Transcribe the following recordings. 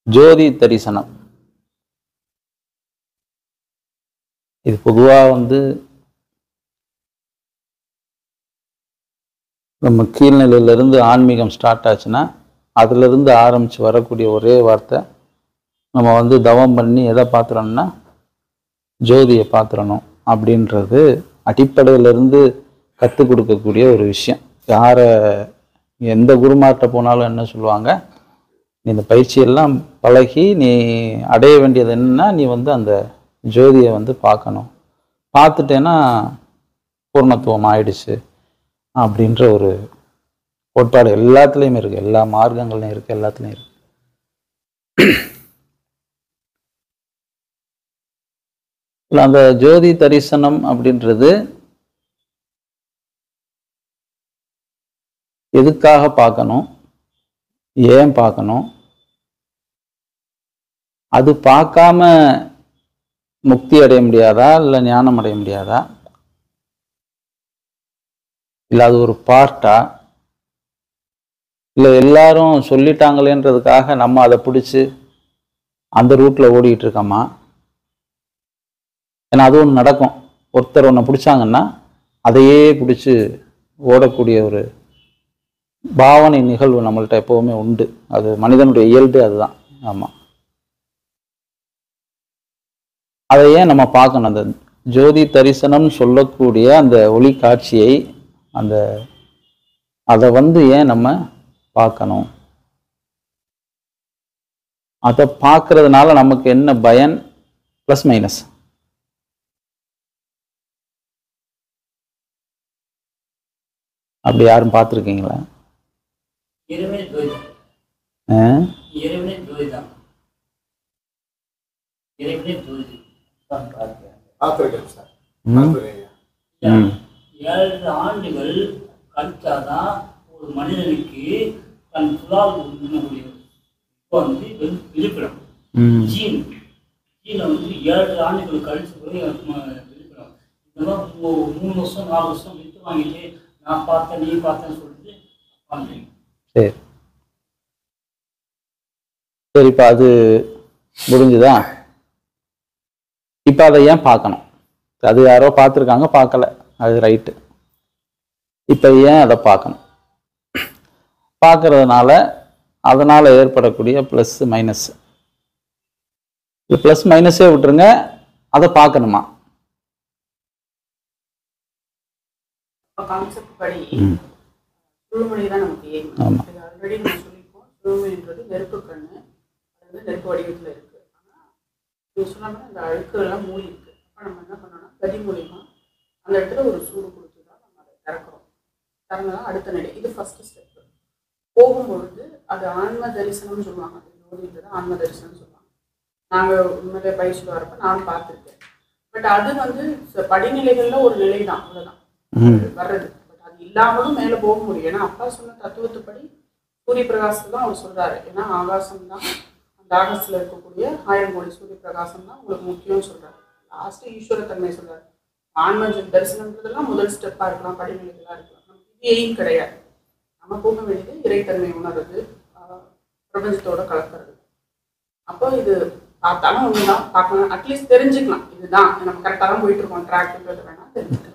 ஜோதி தரிசனம் இது பொதுவாக வந்து நம்ம கீழ்நிலையிலிருந்து ஆன்மீகம் ஸ்டார்ட் ஆச்சுன்னா அதிலிருந்து ஆரம்பித்து வரக்கூடிய ஒரே வார்த்தை நம்ம வந்து தவம் பண்ணி எதை பார்த்துறோம்னா ஜோதியை பார்த்துறணும் அப்படின்றது அடிப்படையிலிருந்து கற்றுக் கொடுக்கக்கூடிய ஒரு விஷயம் யாரை எந்த குருமார்கிட்ட போனாலும் என்ன சொல்லுவாங்க நீ இந்த பயிற்சியெல்லாம் பழகி நீ அடைய வேண்டியது என்னன்னா நீ வந்து அந்த ஜோதியை வந்து பார்க்கணும் பார்த்துட்டேன்னா பூர்ணத்துவம் ஆயிடுச்சு அப்படின்ற ஒரு கோட்பாடு எல்லாத்துலேயும் இருக்குது எல்லா மார்க்கங்கள்லையும் இருக்குது எல்லாத்துலேயும் இருக்கு இல்ல, அந்த ஜோதி தரிசனம் அப்படின்றது எதுக்காக பார்க்கணும் ஏன் பார்க்கணும் அது பார்க்காம முக்தி அடைய முடியாதா இல்லை ஞானம் அடைய முடியாதா இல்லை அது ஒரு பார்ட்டா இல்லை எல்லாரும் சொல்லிட்டாங்களேன்றதுக்காக நம்ம அதை பிடிச்சி அந்த ரூட்டில் ஓடிட்டு இருக்கோமா ஏன்னா அது ஒன்று நடக்கும் ஒருத்தர் ஒன்று பிடிச்சாங்கன்னா அதையே பிடிச்சி ஓடக்கூடிய ஒரு பாவனை நிகழ்வு நம்மள்ட்ட எப்போவுமே உண்டு அது மனிதனுடைய இயல்பு அதுதான் ஆமாம் அதை ஏன் நம்ம பார்க்கணும் அந்த ஜோதி தரிசனம்னு சொல்லக்கூடிய அந்த ஒளி காட்சியை அந்த அதை வந்து ஏன் நம்ம பார்க்கணும் அதை பார்க்கறதுனால நமக்கு என்ன பயன் ப்ளஸ் மைனஸ் அப்படி யாரும் பார்த்துருக்கீங்களா இறைவனே துவைதம் ஆ? இறைவனே துவைதம் இறைவனே துவைதம் பார்த்துருக்கேன் சார் ம். பார்த்துருக்கேன் ம். ஏழு ஆண்டுகள் கழிச்சாதான் ஒரு மனிதனுக்கு தன் புலால் உண்ணக்கூடிய இப்போ வந்து வெ- இருப்பிடம் ம். ஜீன் ஜீனை வந்து ஏழு ஆண்டுகள் கழிச்சு போய் ம- இருப்பிடம் இந்த மாதிரி மூ- மூணு வருஷம் நாலு வருஷம் விட்டு வாங்கிட்டு நான் பார்த்தேன் நீ பார்த்தேன்னு சொல்லிட்டு பண்ணுறீங்க சரி சரி இப்போ அது முடிஞ்சுதா இப்போ அதை ஏன் பார்க்கணும் அது யாரோ பார்த்துருக்காங்க பார்க்கல அது ரைட்டு இப்போ ஏன் அதை பார்க்கணும் பார்க்கறதுனால அதனால் ஏற்படக்கூடிய ப்ளஸ் மைனஸ் இது ப்ளஸ் மைனஸே விட்டுருங்க அதை பார்க்கணுமா கான்செப்ட் படி ம். சுழுமொழி தான் நமக்கு ஏம் ஆமா. இது ஆல்ரெடி நம்ம சொல்லியிருக்கோம் சுழுமொழின்றது நெருப்பு கண்ணு அது வந்து நெருப்பு வடிவத்தில் இருக்கு ஆனால் நீங்க சொன்ன மாதிரி அந்த அழுக்கு எல்லாம் மூடி இருக்கு அப்போ நம்ம என்ன பண்ணோம்னா கதி மூலியமா அந்த இடத்துல ஒரு சூடு கொடுத்து தான் நம்ம அதை திறக்கிறோம் திறந்ததான் அடுத்த நிலை இது ஃபர்ஸ்ட் ஸ்டெப் போகும்பொழுது அது ஆன்ம தரிசனம்னு சொல்லுவாங்க அது ஜோதின்றது ஆன்ம தரிசனம்னு சொல்லுவாங்க நாங்கள் உண்மையிலே பயிற்சியில் வரப்ப நான் பார்த்துருக்கேன் பட் அது வந்து ச- படிநிலைகள்ல ஒரு நிலை தான் அவ்வளோதான் ம் வர்றது பட் அது இல்லாமலும் மேலே போக முடியும் ஏன்னா அப்பா சொன்ன தத்துவத்துப்படி சூரிய பிரகாசம் தான் அவர் சொல்றாரு ஏன்னா ஆகாசம் தான் அந்த ஆகாசத்துல இருக்கக்கூடிய ஆயிரம் கோடி சூரிய பிரகாசம் தான் உங்களுக்கு முக்கியம்னு சொல்றாரு லாஸ்ட் ஈஸ்வரத்தன்மை சொல்றாரு ஆன்ம தரிசனம்ன்றதெல்லாம் முதல் ஸ்டெப்பா இருக்கலாம் படிநிலைகளா இருக்கலாம் நமக்கு இது எய்ம் கிடையாது நம்ம போக வேண்டியது இறைத்தன்மை உணர்றது ஆஹ் பிரபஞ்சத்தோட கலக்கிறது அப்போ இது பார்த்தாலும் ஒண்ணுதான் பார்க்கணும் அட்லீஸ்ட் தெரிஞ்சுக்கலாம் இதுதான் நம்ம கரெக்டாக தான் போயிட்டு இருக்கோம் ட்ராக்ன்றது வேணா தெரிஞ்சுக்கலாம்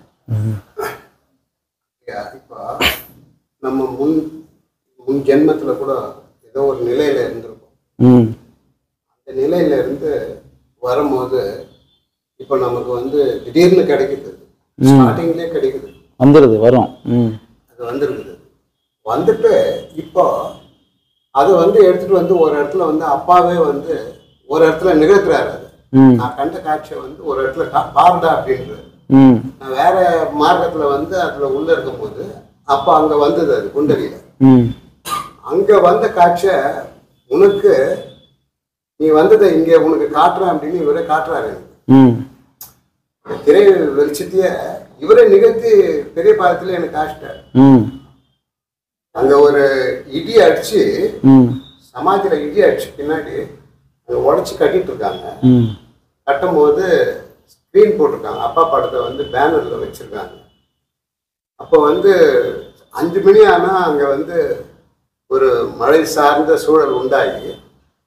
இப்போ நம்ம முன் முன் ஜென்மத்துல கூட ஏதோ ஒரு நிலையில இருந்திருப்போம் ம் அந்த நிலையில இருந்து வரும்போது இப்போ நமக்கு வந்து திடீர்னு கிடைக்குது ஸ்டார்டிங்லேயே கிடைக்குது வந்துடுது வரும் ம் அது வந்துருக்குது வந்துட்டு இப்போ அது வந்து எடுத்துட்டு வந்து ஒரு இடத்துல வந்து அப்பாவே வந்து ஒரு இடத்துல நிகழ்த்துறாரு அது ம் நான் கண்ட காட்சியை வந்து ஒரு இடத்துல கா- பாருடா அப்படின்றது ம் நான் வேற மார்க்கத்துல வந்து அதுல உள்ள இருக்கும்போது அப்போ அங்க வந்தது அது குண்டலியில ம் அங்க வந்த காட்சியை உனக்கு நீ வந்ததை இங்க உனக்கு காட்டுறேன் அப்படின்னு இவரே காட்டுறாரு எனக்கு. ம் இந்த திரை வெளிச்சத்தையே இவரே நிகழ்த்தி பெரிய பாலத்துல எனக்கு காட்டிட்டார் ம் அங்க ஒரு இடி அடிச்சு ம் சமாதியில இடி அடிச்சு பின்னாடி அங்க உடச்சி கட்டிட்டு இருக்காங்க ம் கட்டும்போது ஸ்க்ரீன் போட்டிருக்காங்க அப்பா படத்தை வந்து பேனர்ல வச்சிருக்காங்க அப்போ வந்து அஞ்சு மணி ஆனா அங்க வந்து ஒரு மழை சார்ந்த சூழல் உண்டாகி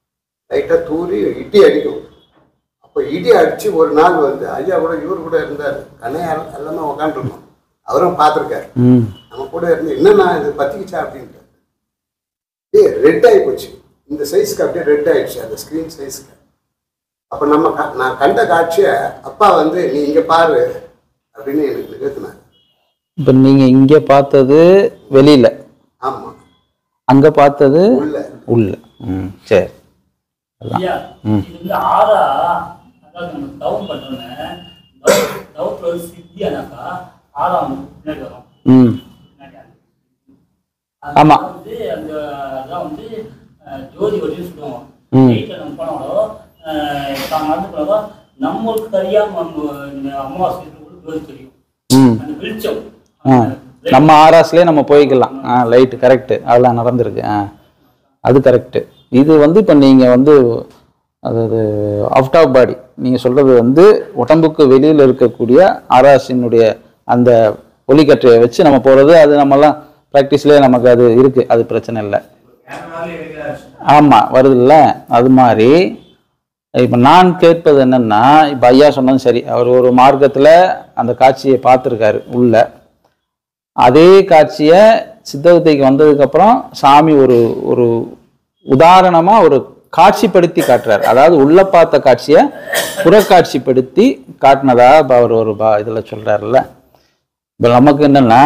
லைட்டாக தூரி இடி அடிக்கும் அப்போ இடி அடித்து ஒரு நாள் வந்து ஐயா கூட இவர் கூட இருந்தார் கண்ணையா எல்லாமே உக்காந்துருக்கோம் அவரும் பார்த்துருக்காரு ம் நம்ம கூட இருந்து என்னண்ணா இது பத்திக்கிச்சா அப்படின்ட்டு ஏ ரெட் ஆகி போச்சு இந்த சைஸ்க்கு அப்படியே ரெட் ஆயிடுச்சு அந்த ஸ்க்ரீன் சைஸ்க்கு அப்போ நம்ம க- நான் கண்ட காட்சியை அப்பா வந்து நீ இங்கே பாரு அப்படின்னு எனக்கு நிகழ்த்தினார் இப்போ நீங்கள் இங்கே பார்த்தது வெளியில் ஆமாம் அங்கே பார்த்தது உள்ள உள்ள ம் சரி ஐயா இது வந்து ஆறா அதாவது நம்ம தவம் பண்றோன்னு தவ- தவத்துல வந்து சித்தியானாக்கா ஆறா வந்து பின்னாடி வரும் ம் பின்னாடி அது. ஆமா. அதனால வந்து அந்த அதான் வந்து அஹ், ஜோதி வழின்னு சொல்லுவாங்க ம். நைட்டில் நம்ம போனாலோ தான் நடந்து போனாலோ நம்மளுக்கு தெரியாம நம்ம இந்த அமாவாசை இருக்கிறவங்களுக்கு ஜோதி தெரியும் ம் அந்த வெளிச்சம் ஆ அந்த நம்ம ஆர்ஆஸ்லேயே நம்ம போய்க்கலாம் ஆ லைட்டு கரெக்டு அதெல்லாம் நடந்திருக்கு ஆ அது கரெக்டு இது வந்து இப்போ நீங்கள் வந்து அதாவது அவுட் ஆஃப் பாடி நீங்கள் சொல்கிறது வந்து உடம்புக்கு வெளியில் இருக்கக்கூடிய ஆராசினுடைய அந்த ஒலிக்கற்றையை வச்சு நம்ம போகிறது அது நம்மலாம் ப்ராக்டிஸ்லேயே நமக்கு அது இருக்குது அது பிரச்சனை இல்லை ஆமாம் வருதுல்ல அது மாதிரி இப்போ நான் கேட்பது என்னன்னா இப்போ ஐயா சொன்னதும் சரி அவர் ஒரு மார்க்கத்தில் அந்த காட்சியை பார்த்துருக்காரு உள்ள அதே காட்சியை சித்தகத்தைக்கு வந்ததுக்கப்புறம் சாமி ஒரு ஒரு உதாரணமாக ஒரு காட்சிப்படுத்தி காட்டுறாரு அதாவது உள்ள பார்த்த காட்சியை புறக்காட்சிப்படுத்தி காட்டினதா இப்போ அவர் ஒரு பா இதில் சொல்கிறாருல்ல இப்போ நமக்கு என்னன்னா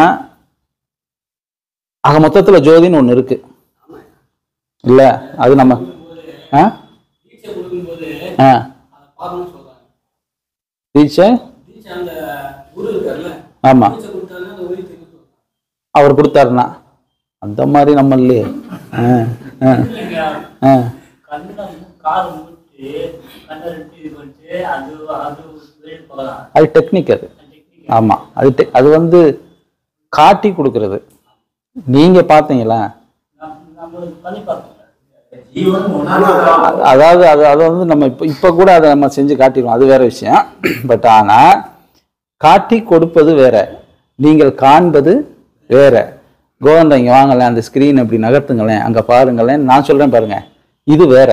ஆக மொத்தத்தில் ஜோதின்னு ஒன்று இருக்கு இல்லை அது நம்ம ஆ தீட்சை கொடுக்கும்போது ஆ அதை பார்க்கணும்னு சொல்றாங்க தீட்சை தீட்சை அந்த குரு இருக்கார்ல ஆமாம் தீட்சை கொடுத்தாருன்னா அந்த ஒளி தெரியும் அவர் கொடுத்தாருன்னா அந்த மாதிரி நம்ம இல்லையே ஆ ஆ இல்லைங்க ஆ கண்ணை காது மூட்டு கண்ணை ரெண்டு இது பண்ணிட்டு அது அது வெளியே போகலாம் அது டெக்னிக் அது டெக்னிக் ஆமாம் அது டெ- அது வந்து காட்டி கொடுக்கறது நீங்கள் பார்த்தீங்களா நம்ம பண்ணி பார்ப்போம் ஜீவன் அ- அதாவது அது அதை வந்து நம்ம இப்போ இப்போ கூட அதை நம்ம செஞ்சு காட்டிடுவோம் அது வேற விஷயம் பட் ஆனால் காட்டி கொடுப்பது வேற நீங்கள் காண்பது வேற கோவந்தம் இங்கே வாங்கலேன் அந்த ஸ்க்ரீன் அப்படி நகர்த்துங்களேன் அங்கே பாருங்களேன் நான் சொல்கிறேன் பாருங்க இது வேற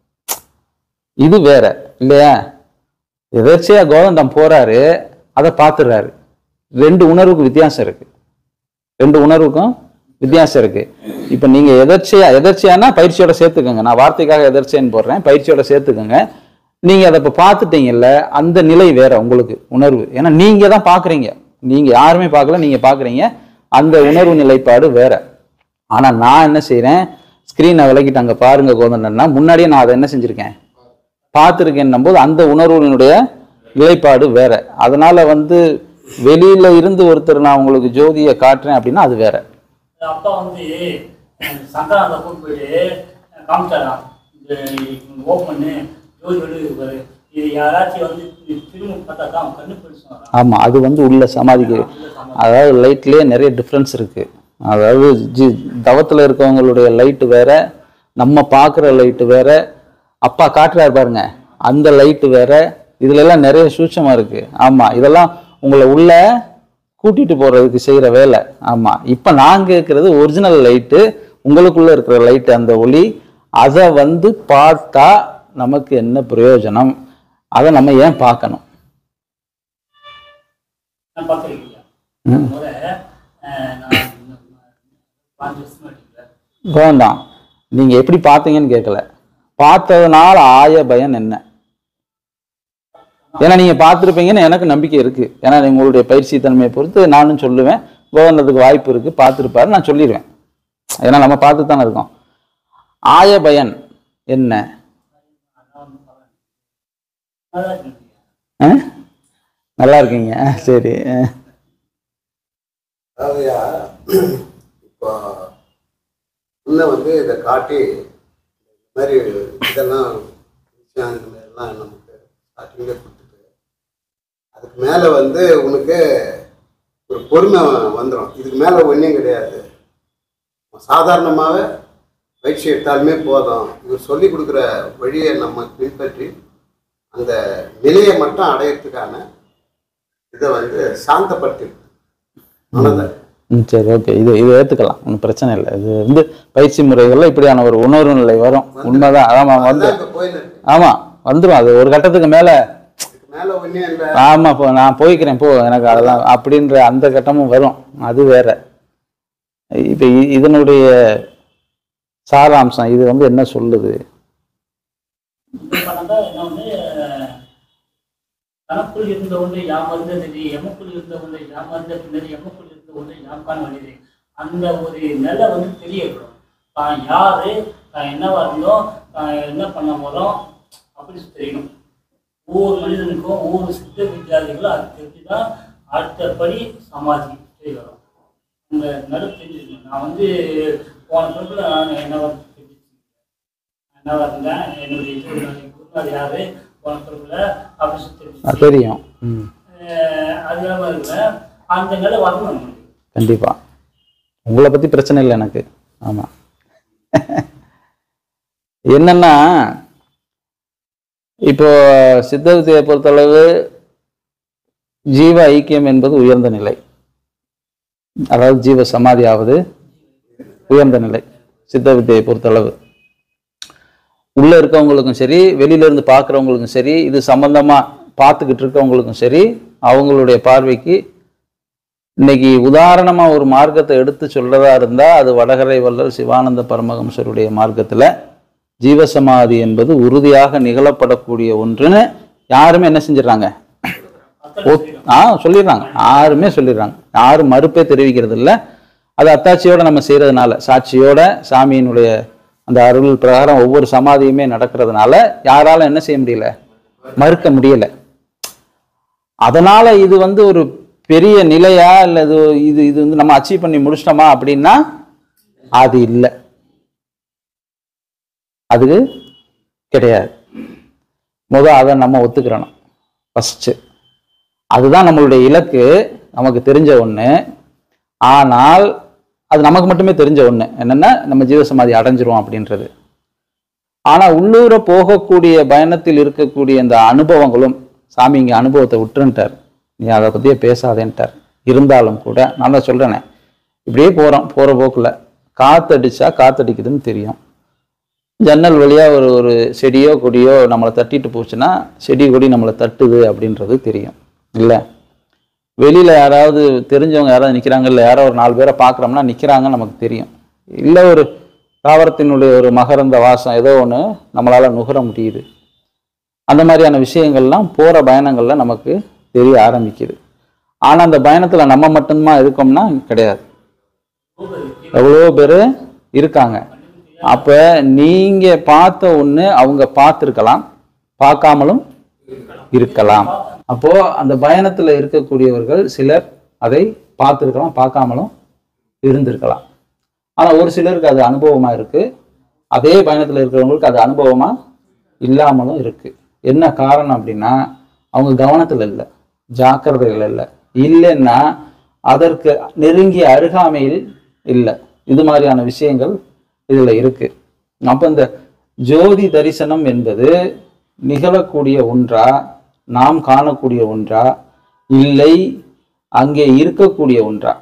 இது வேற இல்லையா எதர்ச்சியாக கோவந்தம் போறாரு அதை பார்த்துடுறாரு ரெண்டு உணர்வுக்கு வித்தியாசம் இருக்கு ரெண்டு உணர்வுக்கும் வித்தியாசம் இருக்கு இப்போ நீங்க எதர்ச்சியா எதர்ச்சியானா பயிற்சியோட சேர்த்துக்கோங்க நான் வார்த்தைக்காக எதர்ச்சியான்னு போடுறேன் பயிற்சியோட சேர்த்துக்கோங்க நீங்க அதை இப்போ பார்த்துட்டீங்கல்ல அந்த நிலை வேற உங்களுக்கு உணர்வு ஏன்னா நீங்க தான் பாக்குறீங்க நீங்க யாருமே பார்க்கல நீங்க பாக்குறீங்க அந்த உணர்வு நிலைப்பாடு வேற ஆனா நான் என்ன செய்றேன் ஸ்கிரீனை விலக்கிட்டு அங்க பாருங்க கோதண்டன்னா முன்னாடியே நான் அதை என்ன செஞ்சிருக்கேன் பார்த்துருக்கேன்னும் போது அந்த உணர்வுனுடைய நிலைப்பாடு வேற அதனால வந்து வெளியில இருந்து ஒருத்தர் நான் உங்களுக்கு ஜோதியை காட்டுறேன் அப்படின்னா அது வேற அப்பா வந்து சங்கராந்த கூட்டு போயிட்டு காமிச்சாராம் இந்த ஓப்பன் பண்ணு ஜோதி வெளியே இது யாராச்சும் வந்து திரும்ப பார்த்தா தான் அவன் கண்ணு போயிடுச்சு வரான் ஆமா அது வந்து உள்ள சமாதிக்கு அதாவது லைட்லயே நிறைய டிஃப்ரென்ஸ் இருக்கு அதாவது ஜி தவத்துல இருக்கவங்களுடைய லைட்டு வேற நம்ம பார்க்குற லைட்டு வேற அப்பா காட்டுறாரு பாருங்க அந்த லைட்டு வேற இதுல எல்லாம் நிறைய சூட்சமா இருக்கு ஆமா இதெல்லாம் உங்களை உள்ள கூட்டிட்டு போறதுக்கு செய்யற வேலை ஆமா இப்ப நான் கேட்கறது ஒரிஜினல் லைட்டு உங்களுக்குள்ள இருக்கிற லைட் அந்த ஒளி அதை வந்து பார்த்தா நமக்கு என்ன பிரயோஜனம் அதை நம்ம ஏன் பார்க்கணும் நான் பார்த்துருக்கீங்க ம். முறை அஹ், நான் இன்னும் பாஞ்சு வருஷமா இருக்கேன் வேண்டாம் நீங்க எப்படி பார்த்தீங்கன்னு கேட்கல பார்த்ததுனால ஆய பயன் என்ன ஏன்னா நீங்க பார்த்துருப்பீங்கன்னு எனக்கு நம்பிக்கை இருக்கு ஏன்னா உங்களுடைய பயிற்சி தன்மையை பொறுத்து நானும் சொல்லுவேன் கோவந்ததுக்கு வாய்ப்பு இருக்கு பார்த்துருப்பாரு நான் சொல்லிடுவேன் ஏன்னா நம்ம பார்த்து தானே இருக்கோம் ஆய பயன் என்ன நல்லா இருக்குங்க ஆ? நல்லா இருக்கீங்க ஆ, சரி ஆ. அதாவதுயா இப்போ இன்னும் வந்து இதை காட்டி இந்த மாதிரி இதெல்லாம் விஷயம் இந்த மாதிரிலாம் நமக்கு ஸ்டார்டிங்கில் கொடுத்துட்டு அதுக்கு மேலே வந்து உனக்கு ஒரு பொறுமை வந்துடும் இதுக்கு மேலே ஒன்றும் கிடையாது சாதாரணமாகவே பயிற்சி எடுத்தாலுமே போதும் இவர் சொல்லி கொடுக்குற வழியை நம்ம பின்பற்றி அந்த நிலையை மட்டும் அடையிறதுக்கான இதை வந்து சாந்தப்படுத்தி மனதை ம் சரி ஓகே இது இது ஏற்றுக்கலாம் ஒன்றும் பிரச்சனை இல்லை இது வந்து பயிற்சி முறைகளில் இப்படியான ஒரு உணர்வு நிலை வரும் உண்மைதான் ஆமாம் வந்து அதுதான் இப்ப கோயில் இருக்கு ஆமாம் வந்துடும் அது ஒரு கட்டத்துக்கு மேலே இதுக்கு மேல ஒண்ணே இல்லை ஆமாம் இப்போ நான் போய்க்கிறேன் போ எனக்கு அதெல்லாம் அப்படின்ற அந்த கட்டமும் வரும் அது வேற இப்போ இதனுடைய சாராம்சம் இது வந்து என்ன சொல்லுது இப்படி பண்ணாக்கா என்ன வந்து தனக்குள் இருந்த ஒன்றை யாம் அறிந்தது எமக்குள் இருந்த ஒன்றை யாம் அறிந்த பின்னர் எமக்குள் இருந்த ஒன்றை யாம் காண வழிது அந்த ஒரு நிலை வந்து தெரிய வரும் தான் யாரு தான் என்னவா இருந்தோம் தான் என்ன பண்ண போறோம் அப்படி தெரியணும் ஒவ்வொரு மனிதனுக்கும் ஒவ்வொரு சித்த வித்தியாதிகளும் அது தெரிஞ்சுதான் அடுத்தபடி சமாதி தெரிய வரும் அந்த நடு தெரிஞ்சுக்கணும் நான் வந்து போன பிறகுல நான் என்னவா தெரிஞ்சிச்சு என்னவா இருந்தேன் என்னுடைய இது குருநாள் யாரு போன பிறகுல அப்படின்னு சொல்லி அது தெரிஞ்சிச்சு தெரியும் ம் அஹ் அது இல்லாம இருந்தேன் அந்த நிலை வரணும் நம்மளுக்கு கண்டிப்பாக உங்களை பற்றி பிரச்சனை இல்லை எனக்கு ஆமாம் என்னன்னா இப்போ சித்த வித்தையை பொறுத்தளவு ஜீவ ஐக்கியம் என்பது உயர்ந்த நிலை அதாவது ஜீவ சமாதியாவது உயர்ந்த நிலை சித்த வித்தையை பொறுத்தளவு உள்ள இருக்கவங்களுக்கும் சரி வெளியில இருந்து பார்க்குறவங்களுக்கும் சரி இது சம்பந்தமா பார்த்துக்கிட்டு இருக்கவங்களுக்கும் சரி அவங்களுடைய பார்வைக்கு இன்னைக்கு உதாரணமா ஒரு மார்க்கத்தை எடுத்து சொல்றதா இருந்தா அது வடகரை வள்ளல் சிவானந்த பரமஹம்சருடைய மார்க்கத்துல ஜீவசமாதி என்பது உறுதியாக நிகழப்படக்கூடிய ஒன்றுன்னு யாருமே என்ன செஞ்சிடறாங்க ஒத்- ஆ சொல்லிடுறாங்க யாருமே சொல்லிடுறாங்க யாரும் மறுப்பே தெரிவிக்கிறது இல்ல அது அத்தாட்சியோட நம்ம செய்யறதுனால சாட்சியோட சாமியினுடைய அந்த அருள் பிரகாரம் ஒவ்வொரு சமாதியுமே நடக்கிறதுனால யாராலும் என்ன செய்ய முடியல மறுக்க முடியல அதனால இது வந்து ஒரு பெரிய நிலையா இல்ல இது இது இது வந்து நம்ம அச்சீவ் பண்ணி முடிச்சிட்டோமா அப்படின்னா அது இல்லை அது கிடையாது முத அதை நம்ம ஒத்துக்கிறணும் ஃபஸ்ட்டு அதுதான் நம்மளுடைய இலக்கு நமக்கு தெரிஞ்ச ஒன்று ஆனால் அது நமக்கு மட்டுமே தெரிஞ்ச ஒன்று என்னன்னா நம்ம ஜீவசமாதி அடைஞ்சிரும் அப்படின்றது ஆனால் உள்ளூர போகக்கூடிய பயணத்தில் இருக்கக்கூடிய இந்த அனுபவங்களும் சாமி இங்கே அனுபவத்தை விட்டுன்ட்டார் நீ அதை பற்றியே பேசாதேன்ட்டார் இருந்தாலும் கூட நான் தான் சொல்கிறேனே இப்படியே போகிறோம் போகிற போக்கில் காத்தடிச்சா காத்தடிக்குதுன்னு தெரியும் ஜன்னல் வழியாக ஒரு ஒரு செடியோ கொடியோ நம்மளை தட்டிட்டு போச்சுன்னா செடி கொடி நம்மளை தட்டுது அப்படின்றது தெரியும் இல்லை வெளியில் யாராவது தெரிஞ்சவங்க யாராவது நிற்கிறாங்க இல்லை யாரோ ஒரு நாலு பேரை பார்க்குறோம்னா நிற்கிறாங்கன்னு நமக்கு தெரியும் இல்லை ஒரு தாவரத்தினுடைய ஒரு மகரந்த வாசம் ஏதோ ஒன்று நம்மளால் நுகர முடியுது அந்த மாதிரியான விஷயங்கள்லாம் போகிற பயணங்களில் நமக்கு தெரிய ஆரம்பிக்குது ஆனால் அந்த பயணத்தில் நம்ம மட்டும்தான் இருக்கோம்னா கிடையாது எவ்வளோ பேர் இருக்காங்க அப்போ நீங்கள் பார்த்த ஒன்று அவங்க பார்த்துருக்கலாம் பார்க்காமலும் இருக்கலாம் அப்போ அந்த பயணத்தில் இருக்கக்கூடியவர்கள் சிலர் அதை பார்த்துருக்கலாம் பார்க்காமலும் இருந்திருக்கலாம் ஆனால் ஒரு சிலருக்கு அது அனுபவமாக இருக்கு அதே பயணத்தில் இருக்கிறவங்களுக்கு அது அனுபவமாக இல்லாமலும் இருக்கு என்ன காரணம் அப்படின்னா அவங்க கவனத்தில் இல்லை ஜாக்கிரதைகள் இல்லை இல்லைன்னா அதற்கு நெருங்கிய அருகாமையில் இல்லை இது மாதிரியான விஷயங்கள் இதில் இருக்கு அப்போ இந்த ஜோதி தரிசனம் என்பது நிகழக்கூடிய ஒன்றா நாம் காணக்கூடிய ஒன்றா இல்லை அங்கே இருக்கக்கூடிய ஒன்றா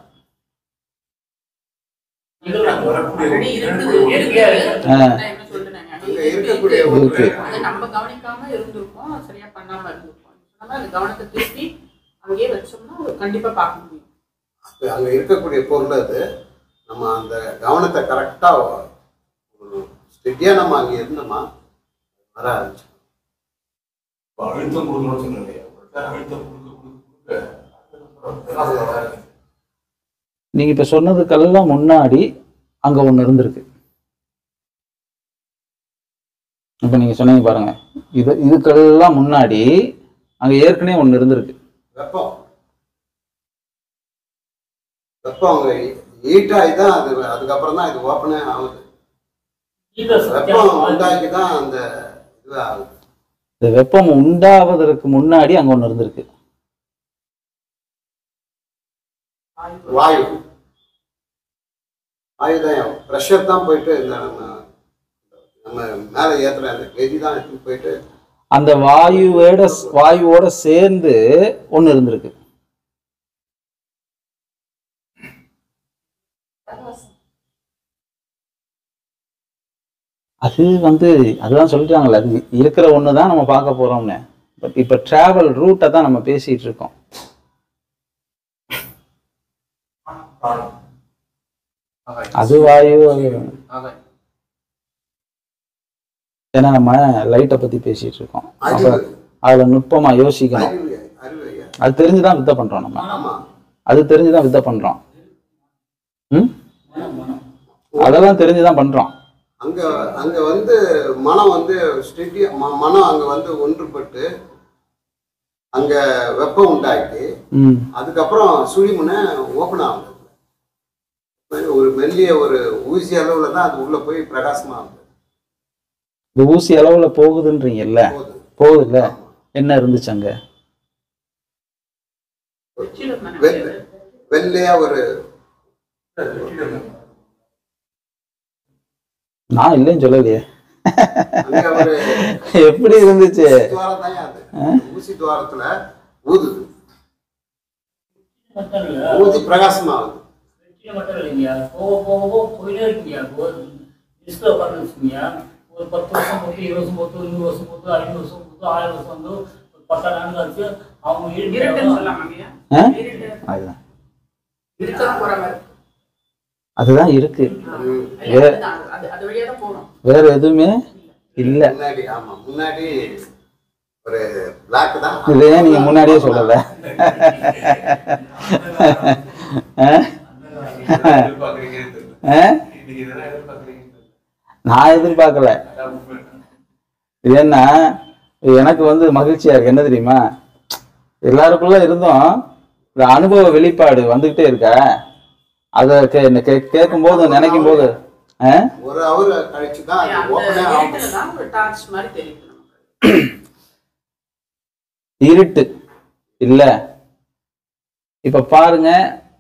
already இருக்குது. இயற்கையா இருக்கு. ஆ. நான் என்ன சொல்றேன், அங்க அது இருக்கக்கூடிய இருக்குது. இருக்கு. அதை நம்ம கவனிக்காம இருந்திருப்போம் சரியா பண்ணாம இருந்திருப்போம் சொன்னா அந்த கவனத்தை திருப்பி அங்கேயே வச்சோம்னா அது கண்டிப்பா பார்க்க முடியும் அப்ப அங்க இருக்கக்கூடிய பொருள் அது நம்ம அந்த கவனத்தை கரெக்டா ஒரு ஸ்டெடியா நம்ம அங்க இருந்தோமா வர ஆரம்பிச்சு இப்ப அழுத்தம் கொடுக்கணும்னு சொன்னீங்க உங்கள்ட்ட அழுத்தம் கொடுக்க கொடுக்க கொடுக்க அது வராது. நீங்க இப்ப சொன்னதுக்கெல்லாம் முன்னாடி அங்க ஒண்ணு இருந்திருக்கு இப்ப நீங்க சொன்னீங்க பாருங்க இது இதுக்கெல்லாம் முன்னாடி அங்க ஏற்கனவே ஒண்ணு இருந்திருக்கு வெப்பம் வெப்பம் அங்க ஹீட் ஆகி தான் அது அதுக்கப்புறம் தான் இது ஓப்பனே ஆகுது ஜீவ சத்தியம் வெப்பம் உண்டாக்கி தான் அந்த இது ஆகுது இந்த வெப்பம் உண்டாவதற்கு முன்னாடி அங்க ஒண்ணு இருந்திருக்கு வாயு வாயு தான் ப்ரெஷர் தான் போயிட்டு இந்த நம்ம நம்ம மேலே ஏத்துற அந்த கெதி தான் எடுத்துட்டு போயிட்டு அந்த வாயுவோட வாயுவோட சேர்ந்து ஒண்ணு இருந்திருக்கு அது வந்து அதுதான் சொல்லிட்டாங்கல்ல அது இருக்கிற ஒன்று தான் நம்ம பார்க்க போறோம்னு பட் இப்போ டிராவல் ரூட்டை தான் நம்ம பேசிட்டு இருக்கோம் பிராணம் அது வாயு அது ஆகாய் ஏன்னா நம்ம லைட்டை பத்தி பேசிட்டு இருக்கோம் அப்ப அறிவு அதுல நுட்பமா யோசிக்கணும் அறிவு அறிவு ஐயா அது தெரிஞ்சுதான் வித்தை பண்றோம் நம்ம ஆமா அது தெரிஞ்சுதான் வித்தை பண்றோம் ம் மனம் மனம் அதெல்லாம் தெரிஞ்சுதான் பண்றோம் அங்க அங்க வந்து மனம் வந்து ஸ்டெடி மனம் அங்க வந்து ஒன்றுபட்டு அங்க வெப்பம் உண்டாக்கி ம் அதுக்கப்புறம் சுழிமுனை ஓப்பன் ஆகுது ஒரு மெல்லிய ஒரு ஊசி அளவுல தான் அது உள்ள போய் பிரகாசமா ஆகுது இந்த ஊசி அளவுல போகுதுன்றீங்கல்ல போகுது போகுதுல்ல என்ன இருந்துச்சு அங்க வெற்றிடம் தானே வெ- வெள்ளையா ஒரு நான் இல்லைன்னு சொல்லலையே அங்க ஒரு எப்படி இருந்துச்சு துவாரம் தான் அது ஊசி துவாரத்துல ஊதுது மட்டும் இல்ல ஊதி பிரகாசமா ஆகுது வெற்றியை மட்டும் இல்லைங்கய்யா போக போக போக போயிட்டே இருக்குங்கய்யா லிஸ்ட்டில் உட்காந்துருச்சுங்கய்யா ஒரு பத்து வருஷம் பொறுத்து இருபது வருஷம் பொறுத்து நூறு வருஷம் பொறுத்து ஐநூறு வருஷம் பொறுத்து ஆயிரம் வருஷம் வந்து ஒரு பத்தாயிரம் ஆண்டு ஆச்சு அவங்க இருட்டுன்னு இருட்டு சொல்லலாம் ஐயா ஆ? இருட்டு அதுதான் இருட்டதான் போற மாதிரி இருக்கு. அதுதான் இருக்கு ம். இல்ல, அதுதான். அது அது வழியா தான் போகணும் வேற எதுவுமே இல்ல முன்னாடி ஆமா முன்னாடி ஒரு பிளாக் தான் இதை ஏன் நீங்க முன்னாடியே சொல்லல ஆ? எதிர்பார்க்குறீங்கன்னு தெரியல ஆ? இன்னைக்கு இதெல்லாம் எதிர்பார்க்குறீங்கன்னு தெரியல நான் எதிர்பார்க்கல அதான் உண்மை. இது என்ன இது எனக்கு வந்து மகிழ்ச்சியா இருக்கு என்ன தெரியுமா எல்லாருக்குள்ள இருந்தும் இந்த அனுபவ வெளிப்பாடு வந்துகிட்டே இருக்க அதை கே கே- கேட்கும்போது நினைக்கும் போது ஆ? ஒரு அவர் கழிச்சு தான் அந்த அது ஓப்பனே ஆகும் இருட்டுல தான் ஒரு டார்ச் மாதிரி தெரியுது நமக்கு இருட்டு இல்ல இப்ப பாருங்க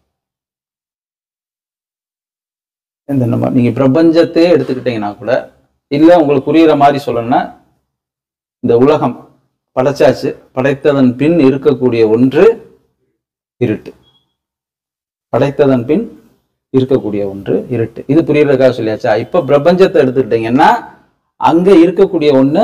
இந்த நம்ம நீங்க பிரபஞ்சத்தையே எடுத்துக்கிட்டீங்கன்னா கூட இல்ல உங்களுக்கு புரியுற மாதிரி சொல்லணும்னா இந்த உலகம் படைச்சாச்சு படைத்ததன் பின் இருக்கக்கூடிய ஒன்று இருட்டு படைத்ததன் பின் இருக்கக்கூடிய ஒன்று இருட்டு இது புரியறதுக்காக சொல்லியாச்சா இப்ப பிரபஞ்சத்தை எடுத்துக்கிட்டீங்கன்னா அங்க இருக்கக்கூடிய ஒண்ணு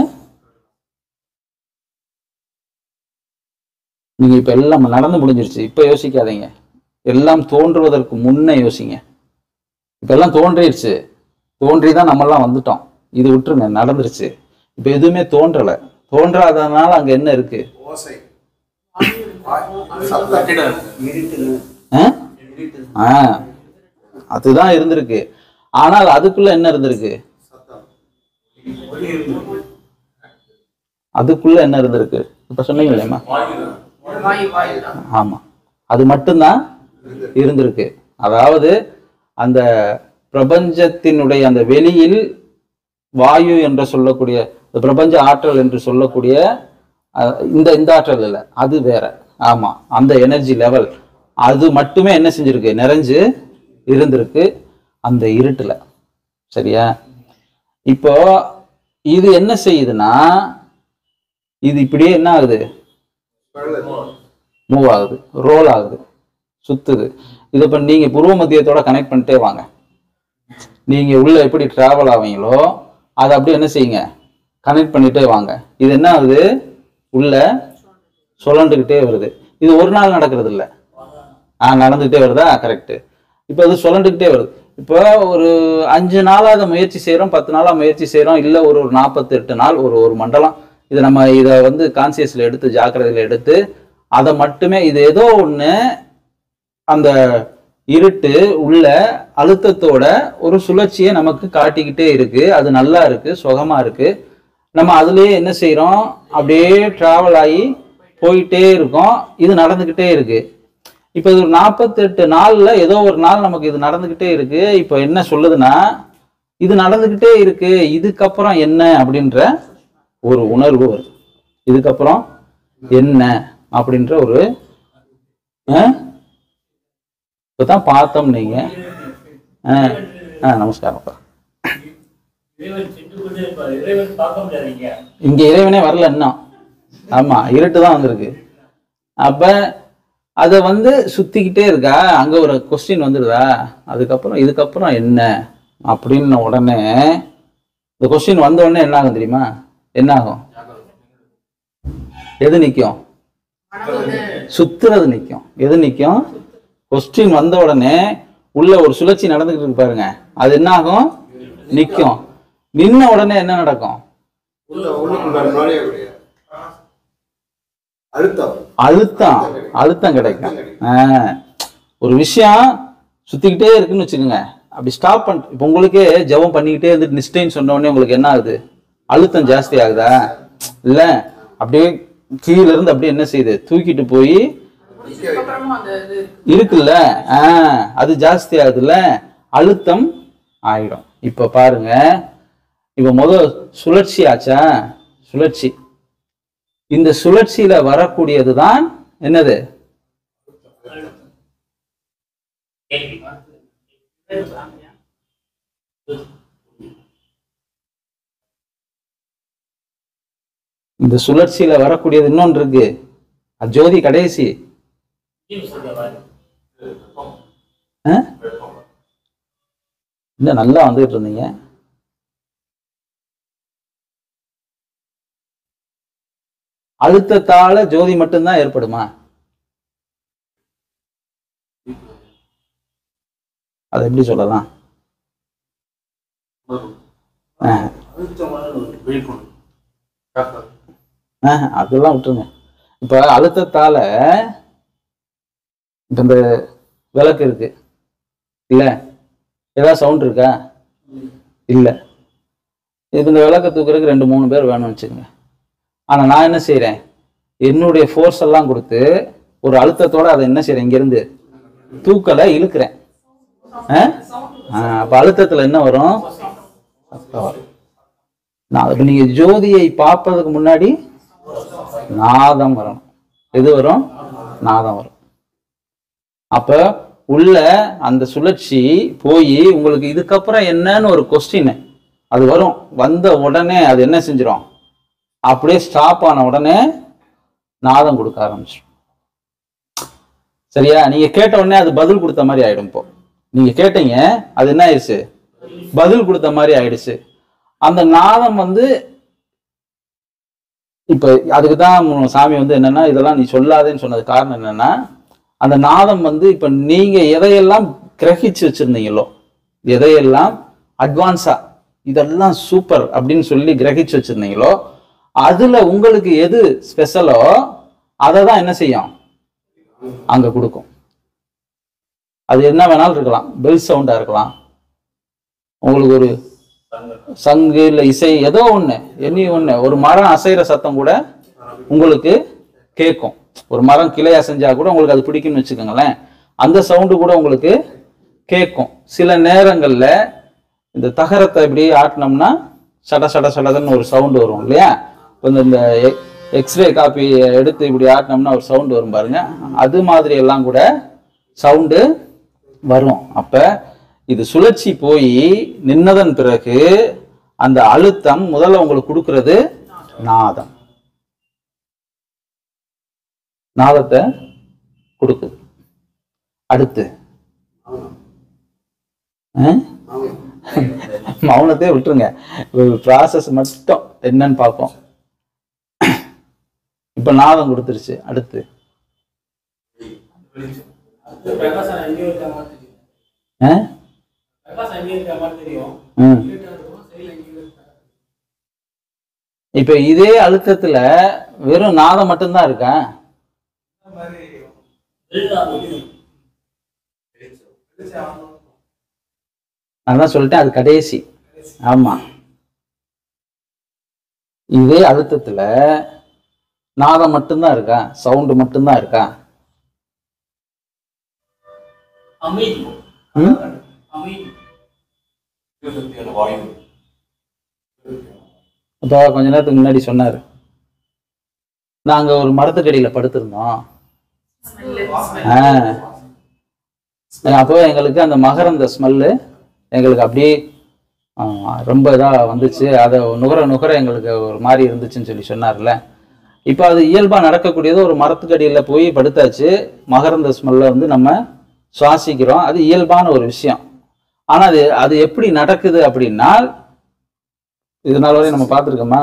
நீங்க இப்ப எல்லாம் நடந்து முடிஞ்சிருச்சு இப்ப யோசிக்காதீங்க எல்லாம் தோன்றுவதற்கு முன்ன யோசிங்க இப்ப எல்லாம் தோன்றிடுச்சு தோன்றி தான் நம்மெல்லாம் வந்துட்டோம் இது விட்டுருங்க நடந்துருச்சு இப்ப எதுவுமே தோன்றல தோன்றாதனால அங்க என்ன இருக்கு ஓசை வெற்றிடம் ஆ? ஆ அதுதான் இருந்திருக்கு ஆனால் அதுக்குள்ள என்ன இருந்திருக்கு சத்தம் ஒளி இருந்து அதுக்குள்ள என்ன இருந்திருக்கு இப்ப சொன்னீங்க இல்லையம்மா வாயுதான் வாயு வாயு தான் ஆமா அது மட்டும்தான் இருந்திருக்கு அதாவது அந்த பிரபஞ்சத்தினுடைய அந்த வெளியில் வாயு என்று சொல்லக்கூடிய இந்த பிரபஞ்ச ஆற்றல் என்று சொல்லக்கூடிய அஹ், இந்த இந்த ஆற்றல் இல்லை அது வேற ஆமா அந்த எனர்ஜி லெவல் அது மட்டுமே என்ன செஞ்சிருக்கு நிறைஞ்சு இருந்திருக்கு அந்த இருட்டுல சரியா இப்போ இது என்ன செய்யுதுன்னா இது இப்படியே என்ன ஆகுது மூவ் ஆகுது ரோல் ஆகுது சுத்துது இதை இப்போ நீங்கள் பூர்வ மத்தியத்தோட கனெக்ட் பண்ணிட்டே வாங்க நீங்கள் உள்ள எப்படி டிராவல் ஆவீங்களோ அதை அப்படியே என்ன செய்யுங்க கனெக்ட் பண்ணிட்டே வாங்க இது என்ன ஆகுது உள்ள சுழண்டுக்கிட்டே வருது இது ஒரு நாள் நடக்கிறது இல்லை ஆ நடந்துக்கிட்டே வருதா கரெக்டு இப்போ அது சுழண்டுக்கிட்டே வருது இப்போ ஒரு அஞ்சு நாளாக அதை முயற்சி செய்கிறோம் பத்து நாளாக முயற்சி செய்கிறோம் இல்லை ஒரு ஒரு நாற்பத்தெட்டு நாள் ஒரு ஒரு மண்டலம் இதை நம்ம இதை வந்து கான்சியஸில் எடுத்து ஜாக்கிரதையில் எடுத்து அதை மட்டுமே இது ஏதோ ஒன்று அந்த இருட்டு உள்ள அழுத்தத்தோட ஒரு சுழற்சியை நமக்கு காட்டிக்கிட்டே இருக்கு அது நல்லா இருக்கு சுகமா இருக்கு நம்ம அதுலயே என்ன செய்றோம் அப்படியே டிராவல் ஆகி போயிட்டே இருக்கோம் இது நடந்துக்கிட்டே இருக்கு இப்போ இது ஒரு நாற்பத்தெட்டு நாள்ல ஏதோ ஒரு நாள் நமக்கு இது நடந்துக்கிட்டே இருக்கு இப்போ என்ன சொல்லுதுன்னா இது நடந்துக்கிட்டே இருக்கு இதுக்கப்புறம் என்ன அப்படின்ற ஒரு உணர்வு வருது இதுக்கப்புறம் என்ன அப்படின்ற ஒரு ஆ? இப்பதான் பார்த்தோம் நீங்க ஆ ஆ நமஸ்காரம்ப்பா இறைவன் சென்று கொண்டே இருப்பார் இறைவன் பார்க்க முடியாதீங்க இங்க இறைவனே வரல இன்னும் ஆமா இருட்டு தான் வந்திருக்கு அப்ப அதை வந்து சுத்திக்கிட்டே இருக்கா அங்க ஒரு கொஸ்டின் வந்துடுதா அதுக்கப்புறம் இதுக்கப்புறம் என்ன அப்படின்ன உடனே இந்த கொஸ்டின் வந்த உடனே என்ன ஆகும் தெரியுமா என்ன ஆகும் எது நிற்கும் மனம் வந்து சுத்துறது நிற்கும் எது நிற்கும் கொஸ்டின் வந்த உடனே உள்ள ஒரு சுழற்சி நடந்துகிட்டு இருக்கு பாருங்க அது என்ன ஆகும் நிற்கும் நின்ன உடனே என்ன நடக்கும் உள்ள உள்ளுக்குள்ள நுழையக்கூடிய அழுத்தம் அழுத்தம் அழுத்தம் கிடைக்கும் ஆ. ஒரு விஷயம் சுத்திக்கிட்டே இருக்குன்னு வச்சுக்கோங்க அப்படி ஸ்டாப் பண்ண இப்போ உங்களுக்கே ஜெபம் பண்ணிக்கிட்டே இருந்துட்டு நிஷ்டைன்னு சொன்ன உடனே உங்களுக்கு என்ன ஆகுது அழுத்தம் ஜாஸ்தி ஆகுதா இல்ல அப்படியே கீழ இருந்து அப்படியே என்ன செய்யுது தூக்கிட்டு போய் முடிச்சதுக்கப்புறமும் அந்த இது இருக்கு இருக்குல்ல ஆ அது ஜாஸ்தி ஆகுதுல்ல அழுத்தம் ஆயிடும் இப்ப பாருங்க இப்ப முதல் சுழற்சி ஆச்சா சுழற்சி இந்த சுழற்சியில வரக்கூடியது தான் என்னது கேள்வி இந்த சுழற்சியில வரக்கூடியது இன்னொன்று இருக்கு அது ஜோதி கடைசி ஜீவ் சொல்லுவார் ஆ? இன்னும் நல்லா வந்துட்டு இருந்தீங்க அழுத்தத்தால ஜோதி மட்டும்தான் ஏற்படுமா அதை எப்படி சொல்லலாம் ஆ. ஆ, அதெல்லாம் விட்டுருங்க இப்ப அழுத்தத்தால இப்ப இந்த விளக்கு இருக்கு இல்ல ஏதாவது சவுண்ட் இருக்கா இல்ல இப்ப இந்த விளக்க தூக்குறதுக்கு ரெண்டு மூணு பேர் வேணும்னு வச்சுக்கோங்க ஆனா நான் என்ன செய்றேன் என்னுடைய ஃபோர்ஸ் எல்லாம் கொடுத்து ஒரு அழுத்தத்தோட அதை என்ன செய்றேன் இங்கிருந்து தூக்கலை இழுக்கிறேன் ஆ? ஆ, அப்ப அழுத்தத்துல என்ன வரும் சத்தம் வரும் நான் இப்ப நீங்க ஜோதியை பார்ப்பதுக்கு முன்னாடி நாதம் வரணும் எது வரும் நாதம் வரும் அப்ப உள்ள அந்த சுழற்சி போய் உங்களுக்கு இதுக்கப்புறம் என்னன்னு ஒரு கொஸ்டின் அது வரும் வந்த உடனே அது என்ன செஞ்சிடும் அப்படியே ஸ்டாப் ஆன உடனே நாதம் கொடுக்க ஆரம்பிச்சிடும் சரியா நீங்க கேட்ட உடனே அது பதில் கொடுத்த மாதிரி ஆயிடும் இப்போ நீங்க கேட்டீங்க அது என்ன ஆயிடுச்சு பதில் கொடுத்த மாதிரி ஆயிடுச்சு அந்த நாதம் வந்து இப்ப அதுக்கு தான் சாமி வந்து என்னன்னா இதெல்லாம் நீ சொல்லாதேன்னு சொன்னது காரணம் என்னன்னா அந்த நாதம் வந்து இப்ப நீங்க எதையெல்லாம் கிரகிச்சு வச்சிருந்தீங்களோ எதையெல்லாம் அட்வான்ஸா இதெல்லாம் சூப்பர் அப்படின்னு சொல்லி கிரகிச்சு வச்சிருந்தீங்களோ அதுல உங்களுக்கு எது ஸ்பெஷலோ அதை தான் என்ன செய்யும் அங்க கொடுக்கும் அது என்ன வேணாலும் இருக்கலாம் பெல் சவுண்டா இருக்கலாம் உங்களுக்கு ஒரு சங்கு இல்ல இசை ஏதோ ஒண்ணு எனி ஒண்ணு ஒரு மரம் அசைற சத்தம் கூட உங்களுக்கு கேட்கும் ஒரு மரம் கிளை அசைஞ்சா கூட உங்களுக்கு அது பிடிக்கும்னு வச்சுக்கோங்களேன் அந்த சவுண்டு கூட உங்களுக்கு கேட்கும் சில நேரங்கள்ல இந்த தகரத்தை இப்படி ஆட்டினோம்னா சட சட சடன்னு ஒரு சவுண்டு வரும் இல்லையா இப்ப இந்த- இந்த எக்ஸ்ரே காப்பி எடுத்து இப்படி ஆட்டினோம்னா ஒரு சவுண்டு வரும் பாருங்க அது மாதிரி எல்லாம் கூட சவுண்டு வரும் அப்ப இது சுழற்சி போய் நின்னதன் பிறகு அந்த அழுத்தம் முதல்ல உங்களுக்கு கொடுக்கிறது நாதம் நாதத்தை கொடுக்குது அடுத்து ஆ? மௌனத்தையே விட்டுருங்க ப்ராசஸ் மட்டும் என்னன்னு பார்ப்போம் இப்ப நாதம் கொடுத்துருச்சு அடுத்து பிரகாசம் எங்கேயோ இருக்க மாதிரி தெரியும் ஆ? பிரகாசம் எங்கேயோ இருக்க மாதிரி தெரியும் ம். இருட்டா இருக்கும் சைடில் எங்கேயோ இருக்க இப்ப இதே அழுத்தத்துல வெறும் நாதம் மட்டும்தான் இருக்கா நான் தான் சொல்லிட்டேன் அது கடைசி ஆமா இதே அழுத்தத்துல நாதம் மட்டும்தான் இருக்கா சவுண்டு மட்டும்தான் இருக்கா அமைதி ம்? அமைதி சக்தியான வாயு இப்போ கொஞ்ச நேரத்துக்கு முன்னாடி சொன்னாரு நாங்க ஒரு மரத்துக்கடியில படுத்திருந்தோம் ஆ. அப்போ எங்களுக்கு அந்த மகரந்த ஸ்மெல்லு எங்களுக்கு அப்படியே ஆ, ரொம்ப இதாக வந்துச்சு அதை நுகர நுகர எங்களுக்கு ஒரு மாதிரி இருந்துச்சுன்னு சொல்லி சொன்னார்ல இப்போ அது இயல்பாக நடக்கக்கூடியது ஒரு மரத்துக்கடியில் போய் படுத்தாச்சு மகரந்த ஸ்மெல்லை வந்து நம்ம சுவாசிக்கிறோம் அது இயல்பான ஒரு விஷயம் ஆனால் அது அது எப்படி நடக்குது அப்படின்னா இது நாள் வரையும் நம்ம பார்த்துருக்கோமா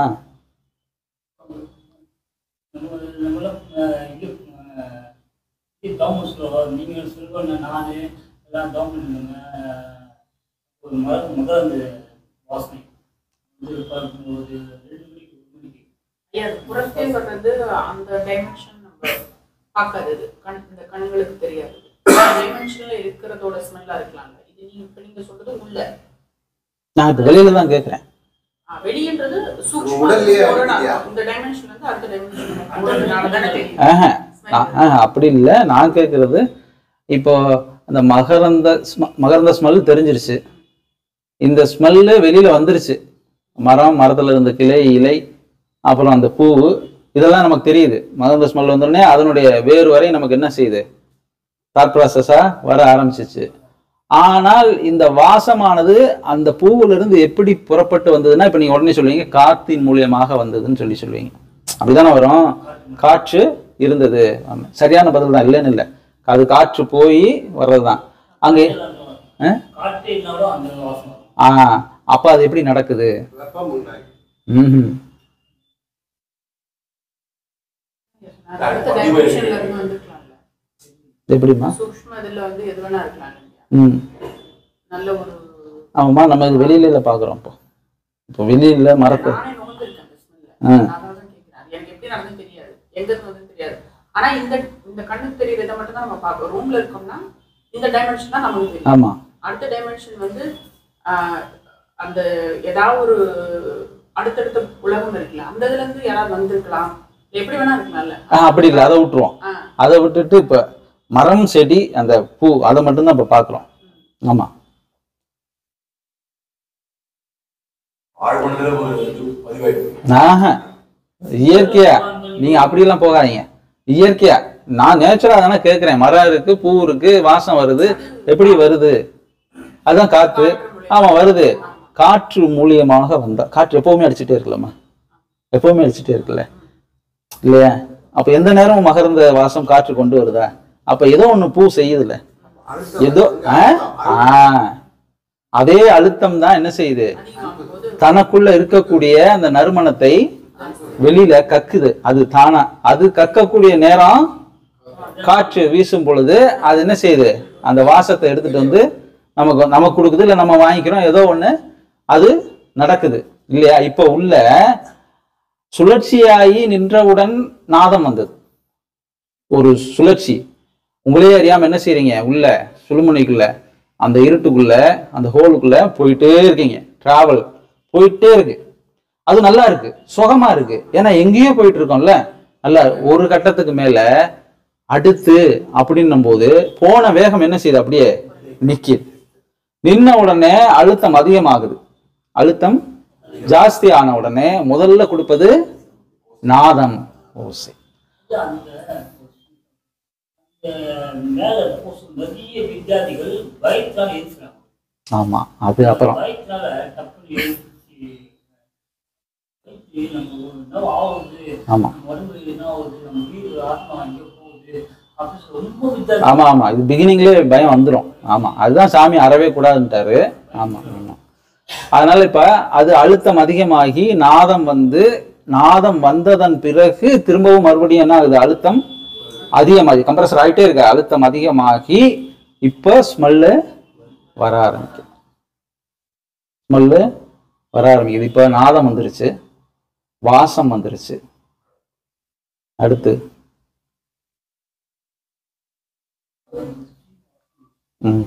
நம்ம நம்மளாம் அஹ், இது அஹ், இது கவர்மெண்ட் நீங்கள் சொல்லுவாங்க நான் எல்லாம் கவர்மெண்ட் ஒரு மர முதல் வாசனை வந்து பார்க்கும்போது ரெண்டு மணிக்கு ஒரு மணிக்கு ஐயா, அது புறத்தே வர்றது அந்த டைமென்ஷன் நம்ம பார்க்காதது கண் இந்த கண்களுக்கு தெரியாது டைமென்ஷன்ல இருக்கிறதோட ஸ்மெல்லா இருக்கலாம்ல இது நீங்க இப்ப நீங்க சொல்றது உள்ள நான் இப்போ வெளியில தான் கேட்குறேன் ஆ, வெளியன்றது சூக்ஷ்ம உடல்லயே இதோட அடிக்குதியா? இந்த டைமென்ஷன்ல இருந்து அடுத்த டைமென்ஷன் போறதுனால தானே தெரியும் ஆஹா நான் ஆஹா, அப்படி இல்லை நான் கேட்குறது இப்போ அந்த மகரந்த ஸ்ம- மகரந்த ஸ்மெல் தெரிஞ்சிருச்சு இந்த ஸ்மெல்லு வெளியில வந்துருச்சு மரம் மரத்துல இருந்த கிளை இலை அப்புறம் அந்த பூவு இதெல்லாம் நமக்கு தெரியுது மகரந்த ஸ்மெல் வந்தோடனே அதனுடைய வேறு வரை நமக்கு என்ன செய்யுது தாட் ப்ராசஸா வர ஆரம்பிச்சிச்சு ஆனால் இந்த வாசமானது அந்த பூவுல இருந்து எப்படி புறப்பட்டு வந்ததுன்னா இப்ப நீங்க உடனே சொல்லுவீங்க காத்தின் மூலியமாக வந்ததுன்னு சொல்லி சொல்லுவீங்க அப்படிதானே வரும் காற்று இருந்தது ஆமா. சரியான பதில் தான் இல்லைன்னு இல்லை அது காற்று போய் வர்றதுதான் அங்கே ஆ? காற்று இருந்தாலும் அந்த வாசனை வரும். ஆ அப்ப அது எப்படி நடக்குது வெப்பம் உண்டாகி ம்ஹும். அடுத்த டைமென்ஷன்ல இருந்து வந்துக்கலாம்ல எப்படிம்மா சூக்ஷ்ம இதுல வந்து எது வேணா இருக்கலாம் இல்லையா? ம் நல்ல ஒரு ஆமாம்மா நம்ம இது வெளியில இல்ல பாக்குறோம் இப்போ இப்போ வெளியில மரத்தை நானே நுகர்ந்திருக்கேன் அந்த ஸ்மெல்ல ஆ. அதான் தான் கேட்கிறேன் அது எனக்கு எப்படி நடந்து தெரியாது எங்க இருந்து வந்து தெரியாது ஆனா இந்த இந்த கண்ணுக்கு தெரியுற இதை மட்டும் தான் நம்ம பார்க்கறோம் ரூம்ல இருக்கோம்னா இந்த டைமென்ஷன் தான் நமக்கு தெரியும் ஆமா அடுத்த டைமென்ஷன் வந்து ஆஹ், அந்த ஏதாவது ஒரு அடுத்தடுத்த உலகம் இருக்குல்ல அந்த இதுல இருந்து யாராவது வந்திருக்கலாம் எப்படி வேணா இருக்கலாம்ல ஆ அப்படி இல்லை அதை விட்டுருவோம் ஆ. அதை விட்டுட்டு இப்ப மரம் செடி அந்த பூ அதை மட்டும்தான் இப்ப பாக்குறோம் ஆமா ஆழ்மனதில் ஒரு இது பதிவாயிருக்கு ஆஹா இயற்கையா நீங்க அப்படியெல்லாம் போகாதீங்க இயற்கையா நான் நேச்சுரா தானே கேட்கிறேன் மரம் இருக்கு பூ இருக்கு வாசம் வருது எப்படி வருது அதான் காற்று ஆமா வருது காற்று மூலியமாக வந்தா காற்று எப்பவுமே அடிச்சுட்டே இருக்குல்லம்மா எப்பவுமே அடிச்சுட்டே இருக்குல்ல இல்லையா அப்ப எந்த நேரமும் மகர்ந்த வாசம் காற்று கொண்டு வருதா அப்ப ஏதோ ஒண்ணு பூ செய்யுதுல்ல அழுத்தம் ஏதோ வந்து ஆ? அழுத்தம். ஆ. அதே அழுத்தம் தான் என்ன செய்யுது அதிகமாகும் போது தனக்குள்ள இருக்கக்கூடிய அந்த நறுமணத்தை வெளியில கக்குது அது தானா அது கக்கக்கூடிய நேரம் காற்று வீசும் பொழுது அது என்ன செய்யுது அந்த வாசத்தை எடுத்துட்டு வந்து நமக்கு நமக்கு கொடுக்குது இல்லை நம்ம வாங்கிக்கிறோம் ஏதோ ஒண்ணு அது நடக்குது இல்லையா இப்ப உள்ள சுழற்சியாகி நின்றவுடன் நாதம் வந்தது ஒரு சுழற்சி உங்களே அறியாம என்ன செய்றீங்க உள்ள சுழுமுனைக்குள்ள அந்த இருட்டுக்குள்ள அந்த ஹோலுக்குள்ள போயிட்டே இருக்கீங்க டிராவல் போயிட்டே இருக்கு அது நல்லா இருக்கு சுகமா இருக்கு ஏன்னா எங்கேயோ போயிட்டு இருக்கோம்ல நல்லா ஒரு கட்டத்துக்கு மேல அடுத்து அப்படின்னும் போது போன வேகம் என்ன செய்யுது அப்படியே நிக்குது நின்ன உடனே அழுத்தம் அதிகமாகுது அழுத்தம் ஜாஸ்தி ஆன உடனே முதல்ல கொடுப்பது நாதம் ஓசை இது அந்த அந்த மேல பூசும் நிறைய வித்தியார்த்திகள் வயிற்றால எரிச்சுறாங்க ஆமா அது அப்புறம் வயிற்றுனால டப்புனு எரிச்சு வயிற்று நம்ம ஒரு என்ன ஆகுது ஆமா நம்ம உடம்பு என்ன ஆகுது நம்ம வீடு ஆத்மா எங்கே போகுது அப்படின்னு சொல்லி ரொம்ப வித்தியாசம் ஆமா ஆமா இது பிகினிங்லேயே பயம் வந்துரும் ஆமா அதுதான் சாமி அறவே கூடாதுன்ட்டாரு ஆமா ஆமா அதனால இப்ப அது அழுத்தம் அதிகமாகி நாதம் வந்து நாதம் வந்ததன் பிறகு திரும்பவும் மறுபடியும் என்ன ஆகுது அழுத்தம் அதிகமாகி கம்ப்ரஸர் ஆகிட்டே இருக்கு அழுத்தம் அதிகமாகி இப்ப ஸ்மெல்லு வர ஆரம்பிக்கும் ஸ்மெல்லு வர ஆரம்பிக்குது இப்ப நாதம் வந்துருச்சு வாசம் வந்துருச்சு அடுத்து ம்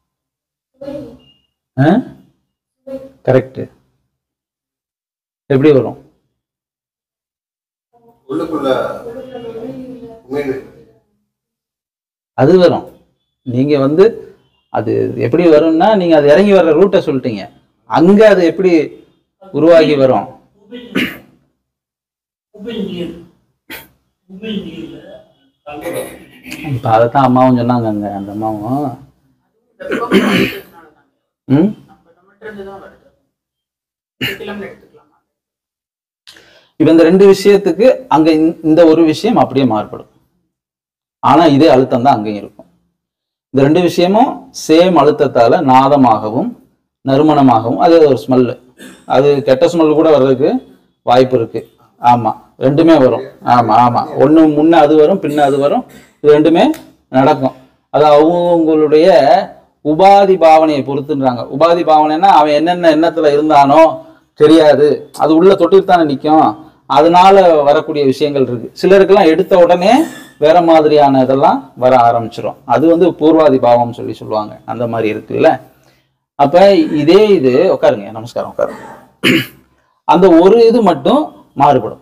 கரெக்டு எப்படி வரும் உள்ளுக்குள்ள மீன் அது வரும் நீங்க வந்து அது எப்படி வரும்னா நீங்க அது இறங்கி வர்ற ரூட்டை சொல்லிட்டீங்க அங்க அது எப்படி உருவாகி வரும் உபிழ் உபிழ் நீர் உபிழ் நீர்ல கலந்து இப்ப அதைத்தான் அம்மாவும் சொன்னாங்க அங்க அந்த அம்மாவும் இந்த புகை அழுத்தத்தினால தான் ம் நம்ம நம்மகிட்ட இருந்து தான் வருது கிளம்பி எடுத்துக்கலாமா இப்ப இந்த ரெண்டு விஷயத்துக்கு அங்க இந்த- இந்த ஒரு விஷயம் அப்படியே மாறுபடும் ஆனா இதே அழுத்தம் தான் அங்கேயும் இருக்கும் இந்த ரெண்டு விஷயமும் சேம் அழுத்தத்தால நாதமாகவும் நறுமணமாகவும் அது ஒரு ஸ்மெல்லு அது கெட்ட ஸ்மெல் கூட வர்றதுக்கு வாய்ப்பு இருக்கு ஆமா ரெண்டுமே வரும் ஆமா ஆமா ஒண்ணு முன்ன அது வரும் பின்ன அது வரும் இது ரெண்டுமே நடக்கும் அது அவங்களுடைய உபாதி பாவனையை பொறுத்துன்றாங்க உபாதி பாவனைன்னா அவன் என்னென்ன எண்ணத்துல இருந்தானோ தெரியாது அது உள்ள தொட்டுட்டு தானே நிற்கும் அதனால வரக்கூடிய விஷயங்கள் இருக்கு சிலருக்கெல்லாம் எடுத்த உடனே வேற மாதிரியான இதெல்லாம் வர ஆரம்பிச்சிடும் அது வந்து பூர்வாதி பாவம் சொல்லி சொல்லுவாங்க அந்த மாதிரி இருக்குல்ல அப்ப இதே இது உட்காருங்க நமஸ்காரம் உட்காருங்க அந்த ஒரு இது மட்டும் மாறுபடும்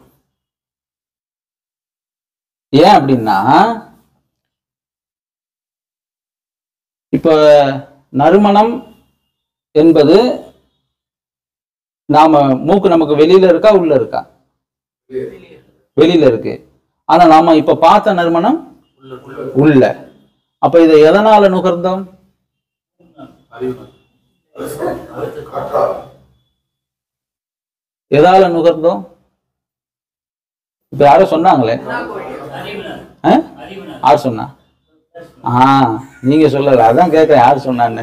ஏன் அப்படின்னா இப்ப நறுமணம் என்பது நாம மூக்கு நமக்கு வெளியில இருக்கா உள்ள இருக்கா வெளியில இருக்கு ஆனா நாம இப்ப பார்த்த நறுமணம் உள்ள அப்ப இதை எதனால நுகர்ந்தோம் காற்றா எதால நுகர்ந்தோம் இப்ப யாரோ சொன்னாங்களே அறிவினர் ஆ? அறிவினர் யார் சொன்னா ஆ நீங்க சொல்லல அதான் கேட்கிறேன் யார் சொன்னான்னு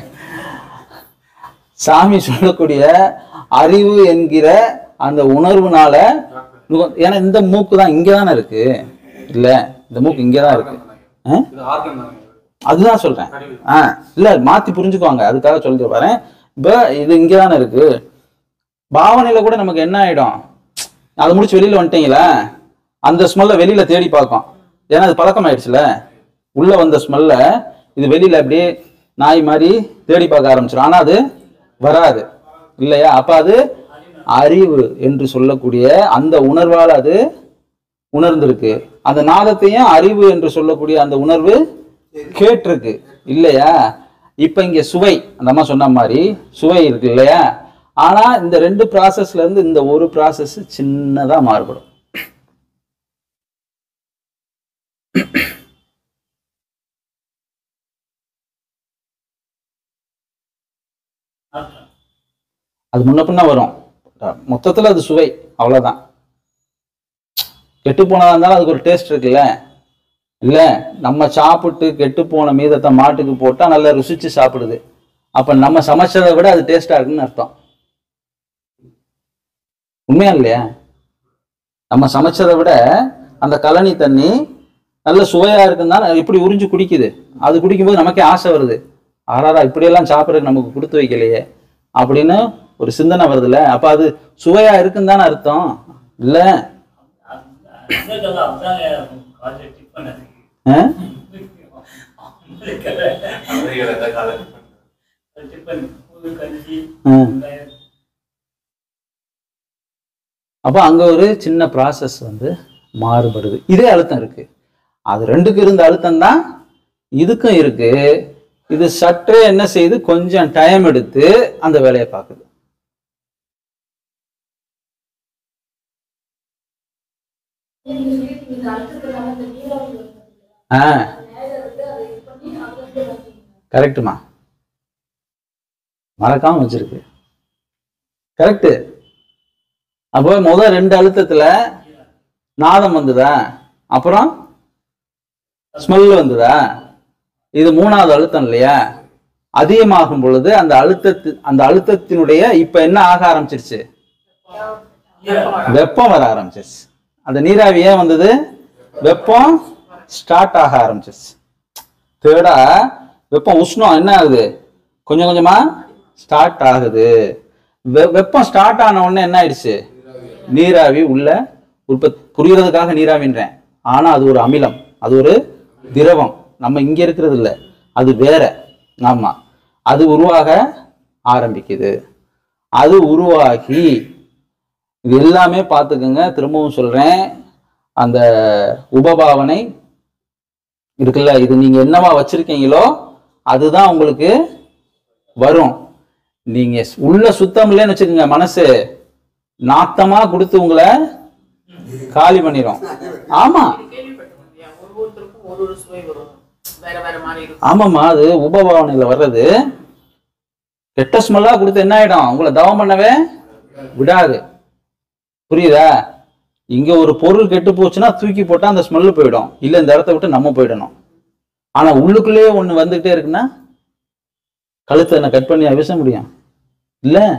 சாமி சொல்லக்கூடிய அறிவு என்கிற அந்த உணர்வுனால நுக- ஏன்னா இந்த மூக்கு தான் இங்க தானே இருக்கு இல்ல இந்த மூக்கு இங்க தான் இருக்கு ஆ? இது ஆர்கன் தானே அதுதான் சொல்றேன் ஆ இல்ல மாத்தி புரிஞ்சுக்குவாங்க அதுக்காக சொல்லிட்டு வரேன் இப்ப இது இங்க தானே இருக்கு பாவனையில கூட நமக்கு என்ன ஆயிடும் அதை முடிச்சு வெளியில வந்துட்டீங்களா அந்த ஸ்மெல்ல வெளியில தேடி பார்க்கும் ஏன்னா அது பழக்கம் ஆயிடுச்சுல உள்ள வந்த ஸ்மெல்ல இது வெளியில அப்படியே நாய் மாதிரி தேடி பார்க்க ஆரம்பிச்சிடும் ஆனா அது வராது இல்லையா அப்ப அது அறிவு என்று சொல்லக்கூடிய அந்த உணர்வால் அது உணர்ந்திருக்கு அந்த நாதத்தையும் அறிவு என்று சொல்லக்கூடிய அந்த உணர்வு கேட்டிருக்கு இல்லையா இப்ப இங்க சுவை அந்த அம்மா சொன்ன மாதிரி சுவை இருக்கு இல்லையா ஆனா இந்த ரெண்டு ப்ராசஸ்ல இருந்து இந்த ஒரு ப்ராசஸ் சின்னதா மாறுபடும் நாற்றம். அது முன்ன பின்ன வரும் மொத்தத்துல அது சுவை அவ்வளவுதான் கெட்டு போனதா இருந்தாலும் அதுக்கு ஒரு டேஸ்ட் இருக்குல்ல இல்ல நம்ம சாப்பிட்டு கெட்டு போன மீதத்தை மாட்டுக்கு போட்டா நல்லா ருசிச்சு சாப்பிடுது அப்ப நம்ம சமைச்சதை விட அது டேஸ்டா இருக்குன்னு அர்த்தம் உண்மையா இல்லையா நம்ம சமைச்சதை விட அந்த கழனி தண்ணி நல்ல சுவையா இருக்குன்னு தான் இப்படி உறிஞ்சு குடிக்குது அது குடிக்கும்போது நமக்கே ஆசை வருது ஆறாரா இப்படியெல்லாம் சாப்பிட்றதுக்கு நமக்கு கொடுத்து வைக்கலையே அப்படின்னு ஒரு சிந்தனை வருதுல்ல அப்ப அது சுவையா இருக்குன்னு தானே அர்த்தம் இல்ல அந்த- அந்த கதை அதாங்க காலேஜ் டிஃபன் அது. ஆ? உங்களுக்கு அவர்கள் எந்த காலம் டிஃபன் பூ கஞ்சி ஆ. வெங்காயம் அப்போ அங்க ஒரு சின்ன ப்ராசஸ் வந்து மாறுபடுது இதே அழுத்தம் இருக்கு அது ரெண்டுக்கு இருந்த அழுத்தம் தான் இதுக்கும் இருக்கு இது சற்றே என்ன செய்யுது கொஞ்சம் டைம் எடுத்து அந்த வேலையை பார்க்குது ஆ கரெக்டுமா மறக்காம வச்சிருக்கு கரெக்டு அப்போ முதல் ரெண்டு அழுத்தத்துல நாதம் வந்ததா அப்புறம் ஸ்மெல் வந்ததா இது மூணாவது அழுத்தம் இல்லையா அதிகமாகும் பொழுது அந்த அழுத்தத்து அந்த அழுத்தத்தினுடைய இப்ப என்ன ஆக ஆரம்பிச்சிருச்சு வெப்பம் வர ஆரம்பிச்சிருச்சு அந்த நீராவி ஏன் வந்தது வெப்பம் ஸ்டார்ட் ஆக ஆரம்பிச்சிருச்சு தேர்டா வெப்பம் உஷ்ணம் என்ன ஆகுது கொஞ்சம் கொஞ்சமா ஸ்டார்ட் ஆகுது வெ- வெப்பம் ஸ்டார்ட் ஆன உடனே என்ன ஆயிடுச்சு நீராவி உள்ள உற்பத்தி புரியறதுக்காக நீராவின்றேன் ஆனா அது ஒரு அமிலம் அது ஒரு திரவம் நம்ம இங்க இருக்கிறது இல்ல அது வேற ஆமா அது உருவாக ஆரம்பிக்குது அது உருவாகி இது எல்லாமே பார்த்துக்குங்க திரும்பவும் சொல்றேன் அந்த உபபாவனை இருக்குல்ல இது நீங்க என்னவா வச்சிருக்கீங்களோ அதுதான் உங்களுக்கு வரும் நீங்க உள்ள சுத்தம் இல்லைன்னு வச்சுக்கோங்க மனசு நாத்தமா கொடுத்து உங்களை காலி பண்ணிரும் ஆமா கேள்விப்பட்டிருக்கோம் இல்லையா ஒரு ஒருத்தருக்கும் ஒரு ஒரு சுவை வரும் வேற வேற மாதிரி இருக்கும் ஆமாம்மா அது உபபாவனையில வர்றது கெட்ட ஸ்மெல்லா கொடுத்து என்ன ஆயிடும் உங்களை தவம் பண்ணவே விடாது புரியுதா இங்க ஒரு பொருள் கெட்டு போச்சுன்னா தூக்கி போட்டா அந்த ஸ்மெல்லு போயிடும் இல்ல இந்த இடத்த விட்டு நம்ம போயிடணும் ஆனா உள்ளுக்குள்ளேயே ஒண்ணு வந்துகிட்டே இருக்குன்னா கழுத்தை என்ன கட் பண்ணி வீச முடியும் இல்ல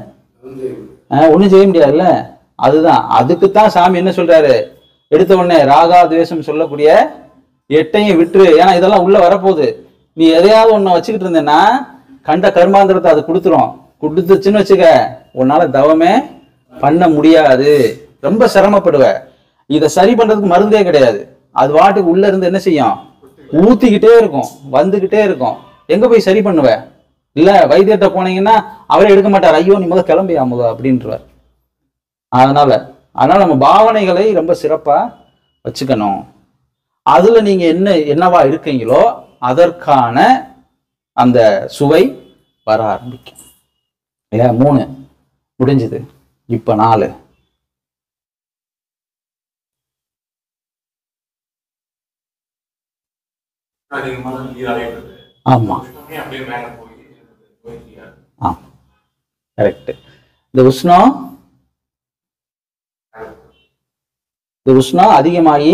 ஒன்றும் செய்ய முடியாதுல்ல அதுதான் அதுக்கு தான் சாமி என்ன சொல்றாரு எடுத்த உடனே ராகா துவேஷம் சொல்லக்கூடிய எட்டையும் விட்டுரு ஏன்னா இதெல்லாம் உள்ள வரப்போகுது நீ எதையாவது ஒண்ணு வச்சுக்கிட்டு இருந்தேன்னா கண்ட கர்மாந்திரத்தை அது கொடுத்துரும் கொடுத்துச்சுன்னு வச்சுக்க உன்னால தவமே பண்ண முடியாது ரொம்ப சிரமப்படுவ இதை சரி பண்றதுக்கு மருந்தே கிடையாது அது வாட்டுக்கு உள்ள இருந்து என்ன செய்யும் ஊத்திக்கிட்டே இருக்கும் வந்துகிட்டே இருக்கும் எங்க போய் சரி பண்ணுவ இல்ல வைத்தியர்கிட்ட போனீங்கன்னா அவரே எடுக்க மாட்டார் ஐயோ நீ முத கிளம்பியா முத அப்படின்றவர் அதனால அதனால நம்ம பாவனைகளை ரொம்ப சிறப்பா வச்சுக்கணும் அதுல நீங்க என்ன என்னவா இருக்கீங்களோ அதற்கான அந்த சுவை வர ஆரம்பிக்கும் இல்லையா மூணு முடிஞ்சது இப்ப நாலு அதிகமாக நீர் அடைகிறது ஆமா உஷ்ணமே அப்படியே மேல போய் போய் ஆ கரெக்ட் இந்த உஷ்ணம் இந்த உஷ்ணம் அதிகமாகி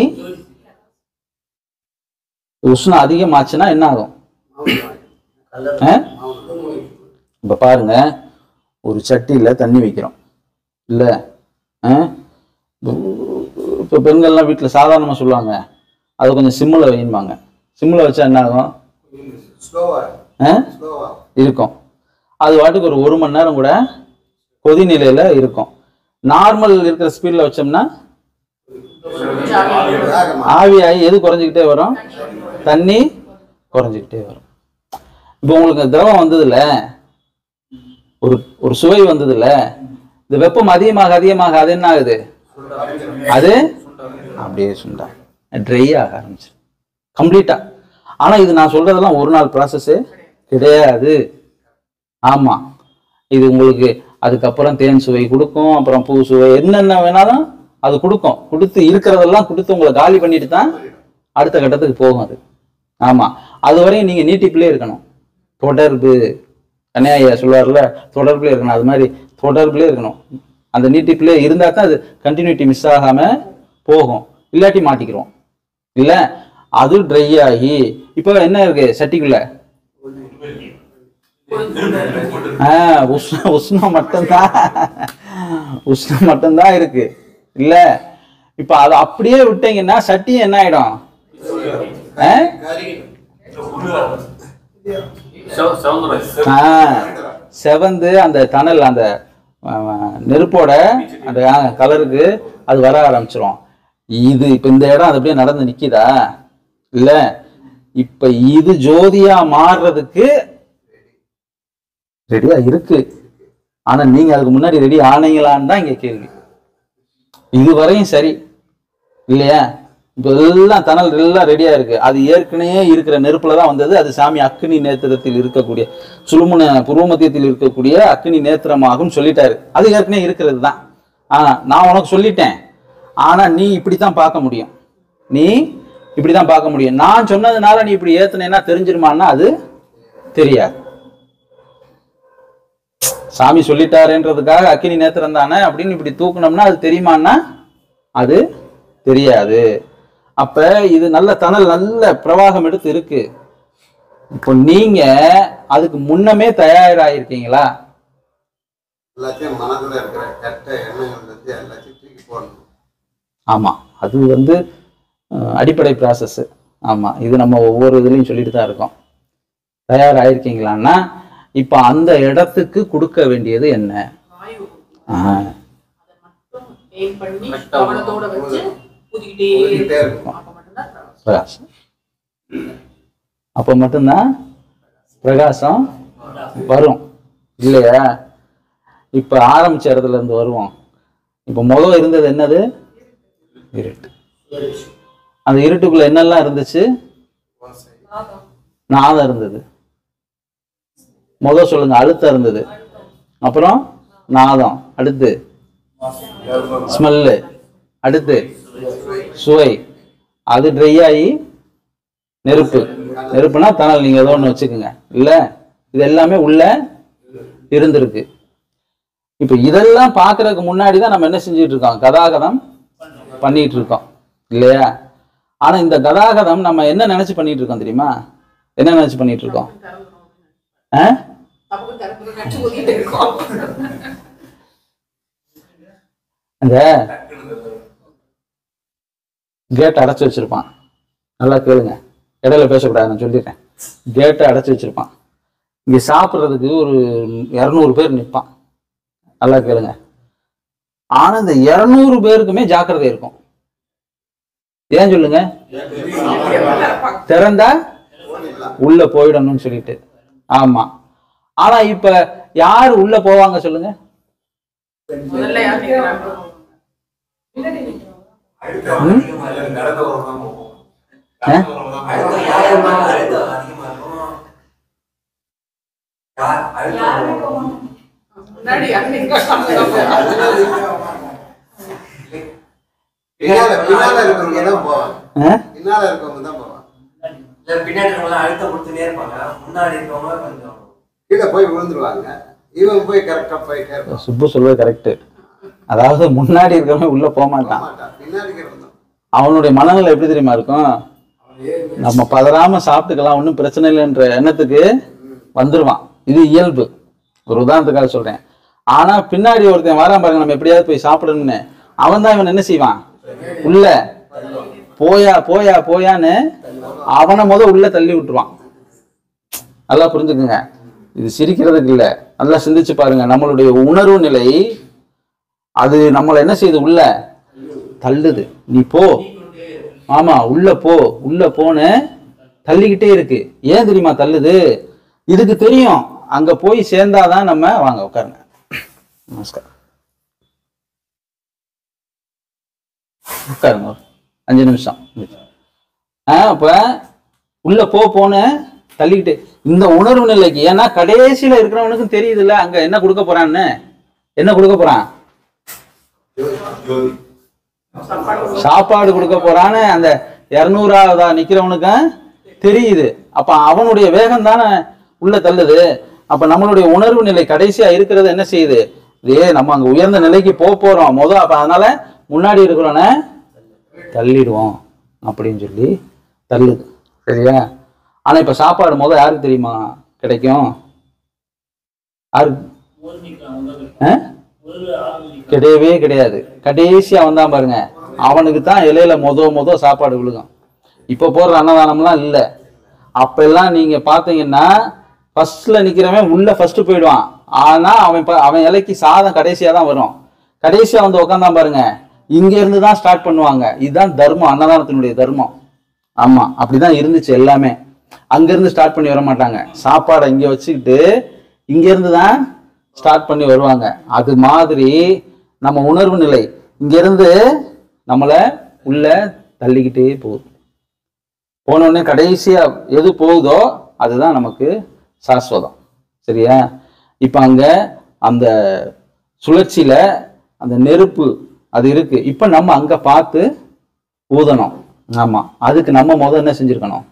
உஷ்ணம் அதிகமாச்சுன்னா என்ன ஆகும் ஆ? இப்ப பாருங்க ஒரு சட்டியில தண்ணி வைக்கிறோம் இல்ல ஆ? இப்ப பெண்கள்லாம் வீட்டுல சாதாரணமா சொல்லுவாங்க அதை கொஞ்சம் சிம்மில் வைம்பாங்க சிம்மில் வச்சா என்ன ஆகும் ஸ்லோவா ஆ? ஸ்லோவா இருக்கும் அது வாட்டுக்கு ஒரு ஒரு மணி நேரம் கூட கொதி நிலையில இருக்கும் நார்மல் இருக்கிற ஸ்பீட்ல வச்சோம்னா வேகமா ஆவியாகி எது குறைஞ்சிக்கிட்டே வரும் தண்ணி குறைஞ்சிக்கிட்டே வரும் இப்போ உங்களுக்கு திரவம் வந்ததுல ஒரு ஒரு சுவை வந்ததுல இந்த வெப்பம் அதிகமாக அதிகமாக அது என்ன ஆகுது அது அப்படியே சுண்டா ட்ரை ஆக ஆரம்பிச்சிடும் கம்ப்ளீட்டா ஆனா இது நான் சொல்றதெல்லாம் ஒரு நாள் ப்ராசஸ்ஸே கிடையாது ஆமா இது உங்களுக்கு அதுக்கப்புறம் தேன் சுவை கொடுக்கும் அப்புறம் பூ சுவை என்னென்ன வேணாலும் அது கொடுக்கும் கொடுத்து இருக்கிறதெல்லாம் கொடுத்து உங்களை காலி பண்ணிட்டு தான் அடுத்த கட்டத்துக்கு போகும் அது ஆமா அது வரையும் நீங்க நீட்டிப்புலே இருக்கணும் தொடர்பு கன்னியாயா சொல்லுவார்ல தொடர்புல இருக்கணும் அது மாதிரி தொடர்புலே இருக்கணும் அந்த நீட்டிப்புலே இருந்தா தான் அது கண்டினியூட்டி மிஸ் ஆகாம போகும் இல்லாட்டி மாட்டிக்கிறோம் இல்ல அது ட்ரை ஆகி இப்போ என்ன இருக்கு சட்டிக்குள்ள ஆ உஷ்ணம் உஷ்ணம் மட்டும்தான் உஷ்ணம் மட்டும்தான் இருக்கு இல்ல இப்ப அதை அப்படியே விட்டீங்கன்னா சட்டி என்ன ஆயிடும் ஆ? ஆ, செவந்து அந்த தணல் அந்த ஆ, நெருப்போட அந்த கலருக்கு அது வர ஆரம்பிச்சிரும் இது இப்ப இந்த இடம் அது அப்படியே நடந்து நிக்குதா இல்ல இப்ப இது ஜோதியா மாறுறதுக்கு ரெடியா இருக்கு ஆனா நீங்க அதுக்கு முன்னாடி ரெடி ஆனீங்களான்னு தான் இங்க கேள்வி இதுவரையும் சரி இல்லையா இப்ப எல்லாம் தணல் எல்லாம் ரெடியா இருக்கு அது ஏற்கனவே இருக்கிற நெருப்புல தான் வந்தது அது சாமி அக்னி நேத்திரத்தில் இருக்கக்கூடிய சுழுமுன புருவமத்தியத்தில் இருக்கக்கூடிய அக்னி நேத்திரமாகும் சொல்லிட்டாரு அது ஏற்கனவே இருக்கிறது தான் ஆனா நான் உனக்கு சொல்லிட்டேன் ஆனா நீ இப்படித்தான் பார்க்க முடியும் நீ இப்படிதான் பார்க்க முடியும் நான் சொன்னதுனால நீ இப்படி ஏத்துனேன்னா தெரிஞ்சிருமான்னா அது தெரியாது சாமி சொல்லிட்டாருன்றதுக்காக அக்கினி நேத்திரம் தானே அப்படின்னு இப்படி தூக்குனோம்னா அது தெரியுமான்னா அது தெரியாது அப்ப இது நல்ல தணல் நல்ல பிரவாகம் எடுத்து இருக்கு இப்போ நீங்க அதுக்கு முன்னமே தயாராயிருக்கீங்களா எல்லாத்தையும் மனதுல இருக்கிற கெட்ட எண்ணங்கள் வந்து எல்லாத்தையும் தூக்கி போடணும் ஆமா அது வந்து அஹ், அடிப்படை ப்ராசஸ் ஆமா இது நம்ம ஒவ்வொரு இதுலையும் சொல்லிட்டு தான் இருக்கோம் தயாராயிருக்கீங்களான்னா இப்போ அந்த இடத்துக்கு கொடுக்க வேண்டியது என்ன வாயு ஆ, அதை மட்டும் aim பண்ணி கவனத்தோட வச்சு ஊதிக்கிட்டே ஊதிக்கிட்டே இருக்கும் இருக்கும். அப்ப மட்டும்தான் பிரகாசம். பிரகாசம் அப்போ மட்டும்தான் பிரகாசம் வரும் இல்லையா இப்போ ஆரம்பிச்ச இடத்துல இருந்து வருவோம் இப்போ முதல் இருந்தது என்னது இருட்டு அந்த இருட்டுக்குள்ள என்னெல்லாம் இருந்துச்சு நாதம் இருந்தது முதல் சொல்லுங்க அழுத்தம் இருந்தது அப்புறம் நாதம் அடுத்து ஸ்மெல்லு அடுத்து சுவை அது ட்ரை ஆகி நெருப்பு நெருப்புனா தணல் நீங்க ஏதோ ஒன்று வச்சுக்கோங்க இல்ல இது எல்லாமே உள்ள இருந்திருக்கு இப்போ இதெல்லாம் பார்க்கறதுக்கு முன்னாடி தான் நம்ம என்ன செஞ்சுட்டு இருக்கோம் கதாகதம் பண்ணிட்டு இருக்கோம் இல்லையா ஆனா இந்த கதாகதம் நம்ம என்ன நினைச்சு பண்ணிட்டு இருக்கோம் தெரியுமா என்ன நினைச்சு பண்ணிட்டு இருக்கோம் திறந்துரும். ஆ? தப்புக்கு திறந்துரும். நச்சு ஊதிக்கிட்டு இருக்கோம். அந்த கேட் அடைச்சி வச்சிருப்பான் நல்லா கேளுங்க இடையில பேசக்கூடாது நான் சொல்லிடுறேன் கேட்டை அடைச்சி வச்சிருப்பான் இங்க சாப்பிட்றதுக்கு ஒரு இரநூறு பேர் நிற்பான் நல்லா கேளுங்க ஆனா இந்த இரநூறு பேருக்குமே ஜாக்கிரதை இருக்கும் ஏன் சொல்லுங்க திறந்தா உள்ள போயிடணும்னு சொல்லிட்டு ஆமா ஆனா இப்ப யார் உள்ள போவாங்க சொல்லுங்க முதல்ல யார் நிக்கிறாங்க? அழுத்தம் அதிகமா இல்லை, நடந்து வரவங்க தான் போகும். ஆ? நடந்து வரவங்க தான் அழுத்தம் போகும். யாருமா அழுத்தம் அதிகமா இருக்கும் யார் அழுத்தம் முன்னாடி யார் நிக்கிறாங்க? பின்னால பின்னால இருக்கிறவங்க தான் போவாங்க ஆ? பின்னால இருக்கவங்க தான் போவாங்க இல்ல பின்னாடி இருக்கவங்க அழுத்தம் கொடுத்துட்டே இருப்பாங்க முன்னாடி இருக்கவங்க கொஞ்சம் கீழே போய் விழுந்துருவாங்க இவன் போய் கரெக்டா போயிட்டே இருப்பான் சுப்பு சொல்வது கரெக்ட் அதாவது முன்னாடி இருக்கிறவன் உள்ள போக போக மாட்டான் மாட்டான் பின்னாடி இருக்கிறவன் தான் அவனுடைய மனநிலை எப்படி தெரியுமா இருக்கும் நம்ம பதறாம சாப்பிட்டுக்கலாம் ஒன்றும் பிரச்சனை இல்லைன்ற எண்ணத்துக்கு வந்துருவான் இது இயல்பு ஒரு உதாரணத்துக்காக சொல்றேன் ஆனா பின்னாடி ஒருத்தன் வரான் பாருங்க நம்ம எப்படியாவது போய் சாப்பிடணும்னு அவன் தான் இவன் என்ன செய்வான் உள்ள போயா போயா போயான்னு அவனை முத உள்ள தள்ளி விட்டுருவான் நல்லா புரிஞ்சுக்குங்க இது சிரிக்கிறதுக்கு இல்ல நல்லா சிந்திச்சு பாருங்க நம்மளுடைய உணர்வு நிலை அது நம்மளை என்ன செய்யுது உள்ள தள்ளுது நீ போ ஆமா உள்ள போ உள்ள போன்னு தள்ளிக்கிட்டே இருக்கு ஏன் தெரியுமா தள்ளுது இதுக்கு தெரியும் அங்க போய் சேர்ந்தாதான் நம்ம வாங்க உட்காருங்க நமஸ்காரம் உட்காருங்க ஒரு அஞ்சு நிமிஷம் ஆ அப்ப உள்ள போ போன்னு தள்ளிக்கிட்டு இந்த உணர்வு நிலைக்கு ஏன்னா கடைசியில இருக்கிறவனுக்கும் தெரியுதுல்ல அங்க என்ன கொடுக்க போறான்னு என்ன கொடுக்க போறான் ஜோதி சாப்பாடு கொடுக்க போறான்னு அந்த இரநூறாவதா நிக்கிறவனுக்கு தெரியுது அப்ப அவனுடைய வேகம் தானே உள்ள தள்ளுது அப்ப நம்மளுடைய உணர்வு நிலை கடைசியா இருக்கிறது என்ன செய்யுது இதே நம்ம அங்க உயர்ந்த நிலைக்கு போக போறோம் முத அப்ப அதனால முன்னாடி இருக்கிறவன தள்ளிடுவோம் அப்படின்னு சொல்லி தள்ளுது சரியா ஆனா இப்ப சாப்பாடு முத யாருக்கு தெரியுமா கிடைக்கும் யாருக்கு ஒரு நிற்கிறான் முதல்ல ஆ? ஒரு ஆள் நிற்கிறான் கிடையவே கிடையாது கடைசியா வந்தான் பாருங்க அவனுக்கு தான் இலையில மொத மொத சாப்பாடு விழுகும் இப்ப போடுற அன்னதானம்லாம் இல்ல அப்ப எல்லாம் நீங்க பாத்தீங்கன்னா ஃபர்ஸ்ட்ல நிக்கிறவன் உள்ள ஃபர்ஸ்ட் போயிடுவான் ஆனா அவன் ப- அவன் இலைக்கு சாதம் கடைசியா தான் வரும் கடைசியா வந்து உட்காந்தான் பாருங்க இங்க இருந்து தான் ஸ்டார்ட் பண்ணுவாங்க இதுதான் தர்மம் அன்னதானத்தினுடைய தர்மம் ஆமா அப்படிதான் இருந்துச்சு எல்லாமே அங்க இருந்து ஸ்டார்ட் பண்ணி வர மாட்டாங்க சாப்பாடை இங்க வச்சுக்கிட்டு இங்க இருந்து தான் ஸ்டார்ட் பண்ணி வருவாங்க அது மாதிரி நம்ம உணர்வு நிலை இங்க இருந்து நம்மள உள்ள தள்ளிக்கிட்டே போகுது போன உடனே கடைசியா எது போகுதோ அதுதான் நமக்கு சாஸ்வதம் சரியா இப்ப அங்க அந்த சுழற்சியில அந்த நெருப்பு அது இருக்கு இப்ப நம்ம அங்க பார்த்து ஊதணும் ஆமா அதுக்கு நம்ம முதல்ல என்ன செஞ்சிருக்கணும்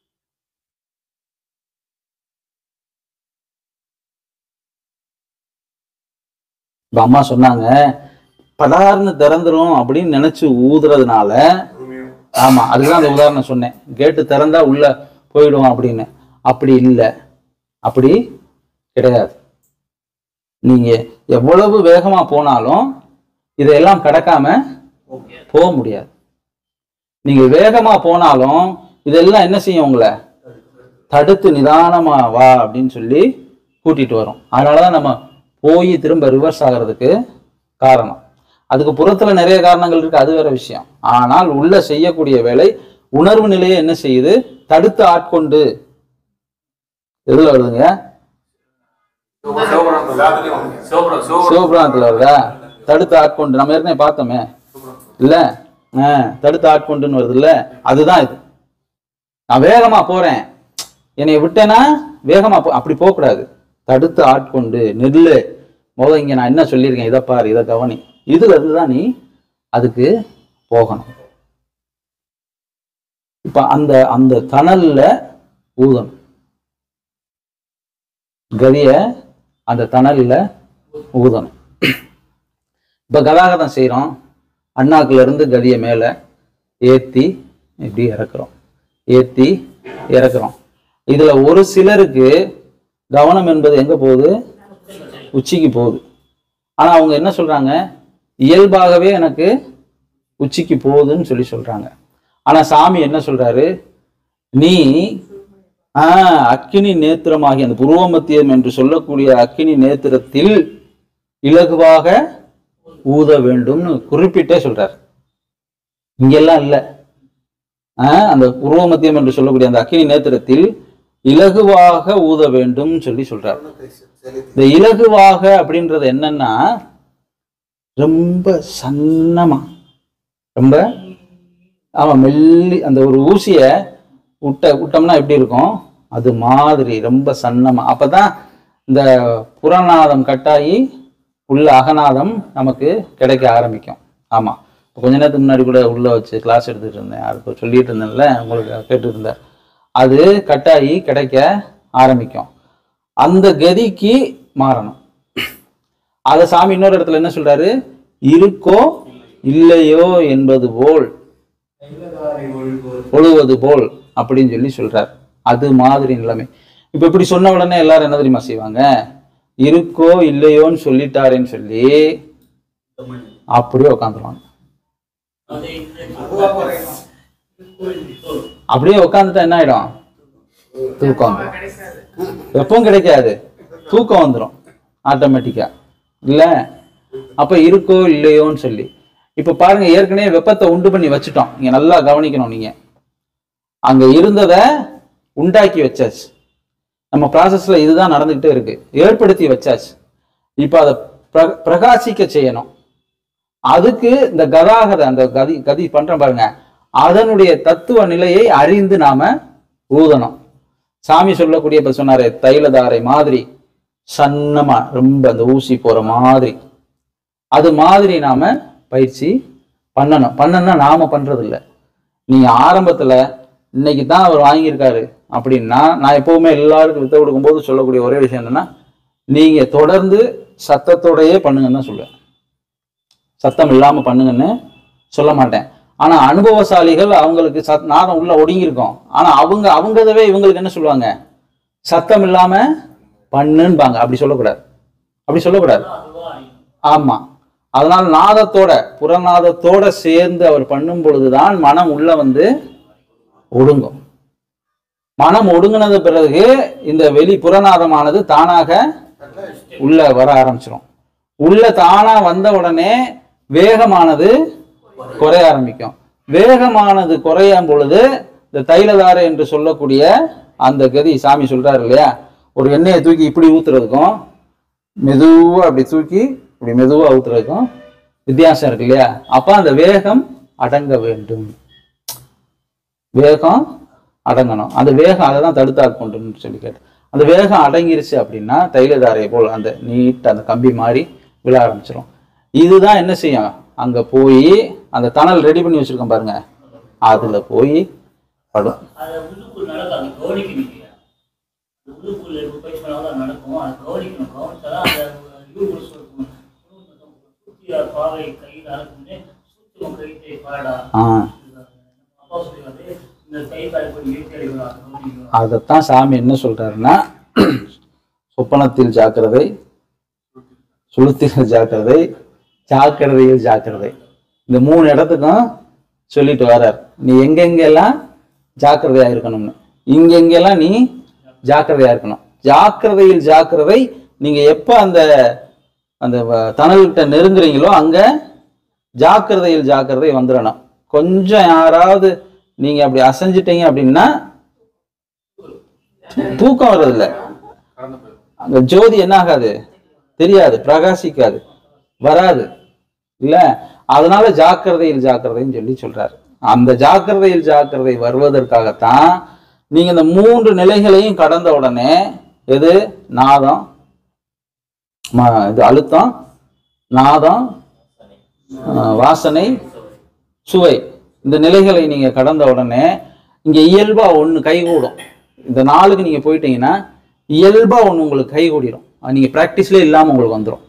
இப்ப அம்மா சொன்னாங்க படார்னு திறந்துரும் அப்படின்னு நினைச்சு ஊதுறதுனால ஆமா அதுதான் அந்த உதாரணம் சொன்னேன் கேட்டு திறந்தா உள்ள போயிடும் அப்படின்னு அப்படி இல்லை அப்படி கிடையாது நீங்க எவ்வளவு வேகமா போனாலும் இதையெல்லாம் கடக்காம போக முடியாது நீங்க வேகமா போனாலும் இதெல்லாம் என்ன செய்யும் உங்களை தடுத்து நிதானமா வா அப்படின்னு சொல்லி கூட்டிட்டு வரும் அதனாலதான் நம்ம போய் திரும்ப ரிவர்ஸ் ஆகிறதுக்கு காரணம் அதுக்கு புறத்துல நிறைய காரணங்கள் இருக்கு அது வேற விஷயம் ஆனால் உள்ள செய்யக்கூடிய வேலை உணர்வு நிலையை என்ன செய்யுது தடுத்து ஆட்கொண்டு எதுல வருதுங்க எல்லாத்துலயும் வந்து சிவபுரம் சிவபுரம் சிவபுராணத்துல வருதா தடுத்து ஆட்கொண்டு நம்ம ஏற்கனவே பார்த்தோமே இல்ல ஆ, தடுத்து ஆட்கொண்டுன்னு வருது இல்ல அதுதான் இது நான் வேகமா போறேன் என்னை விட்டேன்னா வேகமா போ அப்படி போகக்கூடாது தடுத்து ஆட்கொண்டு நெல்லு முத இங்க நான் என்ன சொல்லியிருக்கேன் இதை பாரு இதை கவனி இதுல இருந்து தான் நீ அதுக்கு போகணும் இப்ப அந்த அந்த தணல்ல ஊதணும் கதிய அந்த தணல்ல ஊதணும் இப்ப கதாகதம் செய்றோம் அண்ணாக்குல இருந்து கதிய மேல ஏத்தி இப்படி இறக்குறோம் ஏத்தி இறக்குறோம் இதுல ஒரு சிலருக்கு கவனம் என்பது எங்க போகுது உச்சிக்கு போகுது ஆனா அவங்க என்ன சொல்றாங்க இயல்பாகவே எனக்கு உச்சிக்கு போகுதுன்னு சொல்லி சொல்றாங்க ஆனா சாமி என்ன சொல்றாரு நீ ஆஹ் அக்கினி நேத்திரமாகி அந்த புருவமத்தியம் என்று சொல்லக்கூடிய அக்கினி நேத்திரத்தில் இலகுவாக ஊத வேண்டும்னு குறிப்பிட்டே சொல்றார் இங்கெல்லாம் இல்ல ஆஹ் அந்த உருவமத்தியம் என்று சொல்லக்கூடிய அந்த அக்கினி நேத்திரத்தில் இலகுவாக ஊத வேண்டும் சொல்லி சொல்றார் இந்த இலகுவாக அப்படின்றது என்னன்னா ரொம்ப சன்னமா ரொம்ப ஆமா மெல்லி அந்த ஒரு ஊசிய விட்ட விட்டோம்னா எப்படி இருக்கும் அது மாதிரி ரொம்ப சன்னமா அப்பதான் இந்த புறநாதம் கட்டாயி உள்ள அகநாதம் நமக்கு கிடைக்க ஆரம்பிக்கும் ஆமா இப்போ கொஞ்ச நேரத்துக்கு முன்னாடி கூட உள்ள வச்சு கிளாஸ் எடுத்துட்டு இருந்தேன் அதுக்கு சொல்லிட்டு இருந்தேன்ல உங்களுக்கு கேட்டு இருந்தேன் அது கட்டாயி கிடைக்க ஆரம்பிக்கும் அந்த கதிக்கு மாறணும் அத சாமி இன்னொரு இடத்துல என்ன சொல்றாரு இருக்கோ இல்லையோ என்பது போல் ஒழுவது போல் அப்படின்னு சொல்லி சொல்றார் அது மாதிரி நிலைமை இப்ப இப்படி சொன்ன உடனே எல்லாரும் என்ன தெரியுமா செய்வாங்க இருக்கோ இல்லையோன்னு சொல்லிட்டாருன்னு சொல்லி அப்படியே உட்காந்துருவாங்க அது இந்த அப்படியே உட்காந்துட்டா என்ன ஆயிடும் தூக்கம் வந்துரும். எப்பவும் கிடைக்காது தூக்கம் வந்துடும் ஆட்டோமேட்டிக்கா இல்ல அப்ப இருக்கோ இல்லையோன்னு சொல்லி இப்ப பாருங்க ஏற்கனவே வெப்பத்தை உண்டு பண்ணி வச்சுட்டோம் நீங்க நல்லா கவனிக்கணும் நீங்க அங்க இருந்தத உண்டாக்கி வச்சாச்சு நம்ம ப்ராசஸ்ல இதுதான் நடந்துகிட்டே இருக்கு ஏற்படுத்தி வச்சாச்சு இப்ப அதை பிர- பிரகாசிக்க செய்யணும் அதுக்கு இந்த கதாகத அந்த கதி கதி பண்றோம் பாருங்க அதனுடைய தத்துவ நிலையை அறிந்து நாம ஊதணும் சாமி சொல்லக்கூடிய இப்ப சொன்னாரே தைலதாரை மாதிரி சன்னமா ரொம்ப அந்த ஊசி போற மாதிரி அது மாதிரி நாம பயிற்சி பண்ணணும் பண்ணணும்னா நாம பண்றது இல்ல நீங்க ஆரம்பத்துல இன்னைக்கு தான் அவர் வாங்கியிருக்காரு அப்படின்னா நான் எப்பவுமே எல்லாருக்கும் வித்த கொடுக்கும்போது சொல்லக்கூடிய ஒரே விஷயம் என்னன்னா நீங்க தொடர்ந்து சத்தத்தோடயே பண்ணுங்கன்னு தான் சொல்லுவேன் சத்தம் இல்லாம பண்ணுங்கன்னு சொல்ல மாட்டேன் ஆனா அனுபவசாலிகள் அவங்களுக்கு சத் நாதம் உள்ள ஒடுங்கியிருக்கும் ஆனா அவங்க அவங்கதவே இவங்களுக்கு என்ன சொல்லுவாங்க சத்தம் இல்லாம பண்ணுன்பாங்க அப்படி சொல்லக்கூடாது அப்படி சொல்லக்கூடாது ஆமா அதனால நாதத்தோட புறநாதத்தோட சேர்ந்து அவர் பண்ணும் பொழுதுதான் மனம் உள்ள வந்து ஒடுங்கும் மனம் ஒடுங்கினது பிறகு இந்த வெளி புறநாதமானது தானாக உள்ள வர ஆரம்பிச்சிடும் உள்ள தானா வந்த உடனே வேகமானது குறைய ஆரம்பிக்கும் வேகமானது குறையும் பொழுது இந்த தைலதாரை என்று சொல்லக்கூடிய அந்த கதி சாமி சொல்றாரு இல்லையா ஒரு எண்ணெயை தூக்கி இப்படி ஊத்துறதுக்கும் மெதுவா அப்படி தூக்கி இப்படி மெதுவா ஊத்துறதுக்கும் வித்தியாசம் இருக்கு இல்லையா அப்ப அந்த வேகம் அடங்க வேண்டும் வேகம் அடங்கணும் அந்த வேகம் அதை தான் தடுத்தாட்கொண்டுன்னு சொல்லி கேட்டேன் அந்த வேகம் அடங்கிருச்சு அப்படின்னா தைலதாரையை போல் அந்த நீட் அந்த கம்பி மாதிரி விழ ஆரம்பிச்சிடும் இதுதான் என்ன செய்யும் அங்க போய் அந்த தணல் ரெடி பண்ணி வச்சிருக்கோம் பாருங்க அதுல போய் படும் அதை உள்ளுக்குள் நடக்காது கவனிக்கணும் இல்லையா அது உள்ளுக்குள்ள பயிற்சி பண்ணாதான் நடக்கும் அதை கவனிக்கணும் கவனிச்சாதான் அந்த யூ சொல்லணும் சூத்திய பாவை கையில் அறுக்குன்னு சூத்தியம் கைத்தை பாடா ஆ அப்பா சொல்லி வந்து இந்த கை காய்ப்படி இயற்கை அறிவுறாங்க கவனிக்கணும் அதைத்தான் சாமி என்ன சொல்றாருன்னா சொப்பனத்தில் ஜாக்கிரதை சுளுத்தில் ஜாக்கிரதை ஜாக்கிரதையில் ஜாக்கிரதை இந்த மூணு இடத்துக்கும் சொல்லிட்டு வர்றார் நீ எங்கெங்கெல்லாம் ஜாக்கிரதையா இருக்கணும்னு இங்கெங்கெல்லாம் நீ ஜாக்கிரதையா இருக்கணும் ஜாக்கிரதையில் ஜாக்கிரதை நீங்க எப்ப அந்த அந்த வ- தணல்கிட்ட நெருங்குறீங்களோ அங்க ஜாக்கிரதையில் ஜாக்கிரதை வந்துடணும் கொஞ்சம் யாராவது நீங்க அப்படி அசைஞ்சிட்டீங்க அப்படின்னா தூக்கம் வர்றதில்ல அங்க ஜோதி என்ன ஆகாது தெரியாது பிரகாசிக்காது வராது இல்ல அதனால ஜாக்கிரதையில் ஜாக்கிரதைன்னு சொல்லி சொல்றாரு அந்த ஜாக்கிரதையில் ஜாக்கிரதை வருவதற்காகத்தான் நீங்க இந்த மூன்று நிலைகளையும் கடந்த உடனே எது நாதம் ம- இது அழுத்தம் நாதம் ஆஹ், வாசனை சுவை இந்த நிலைகளை நீங்க கடந்த உடனே இங்க இயல்பா ஒண்ணு கைகூடும் இந்த நாளுக்கு நீங்க போயிட்டீங்கன்னா இயல்பா ஒண்ணு உங்களுக்கு கைகூடிடும் அது நீங்க பிராக்டிஸ்ல இல்லாம உங்களுக்கு வந்துடும்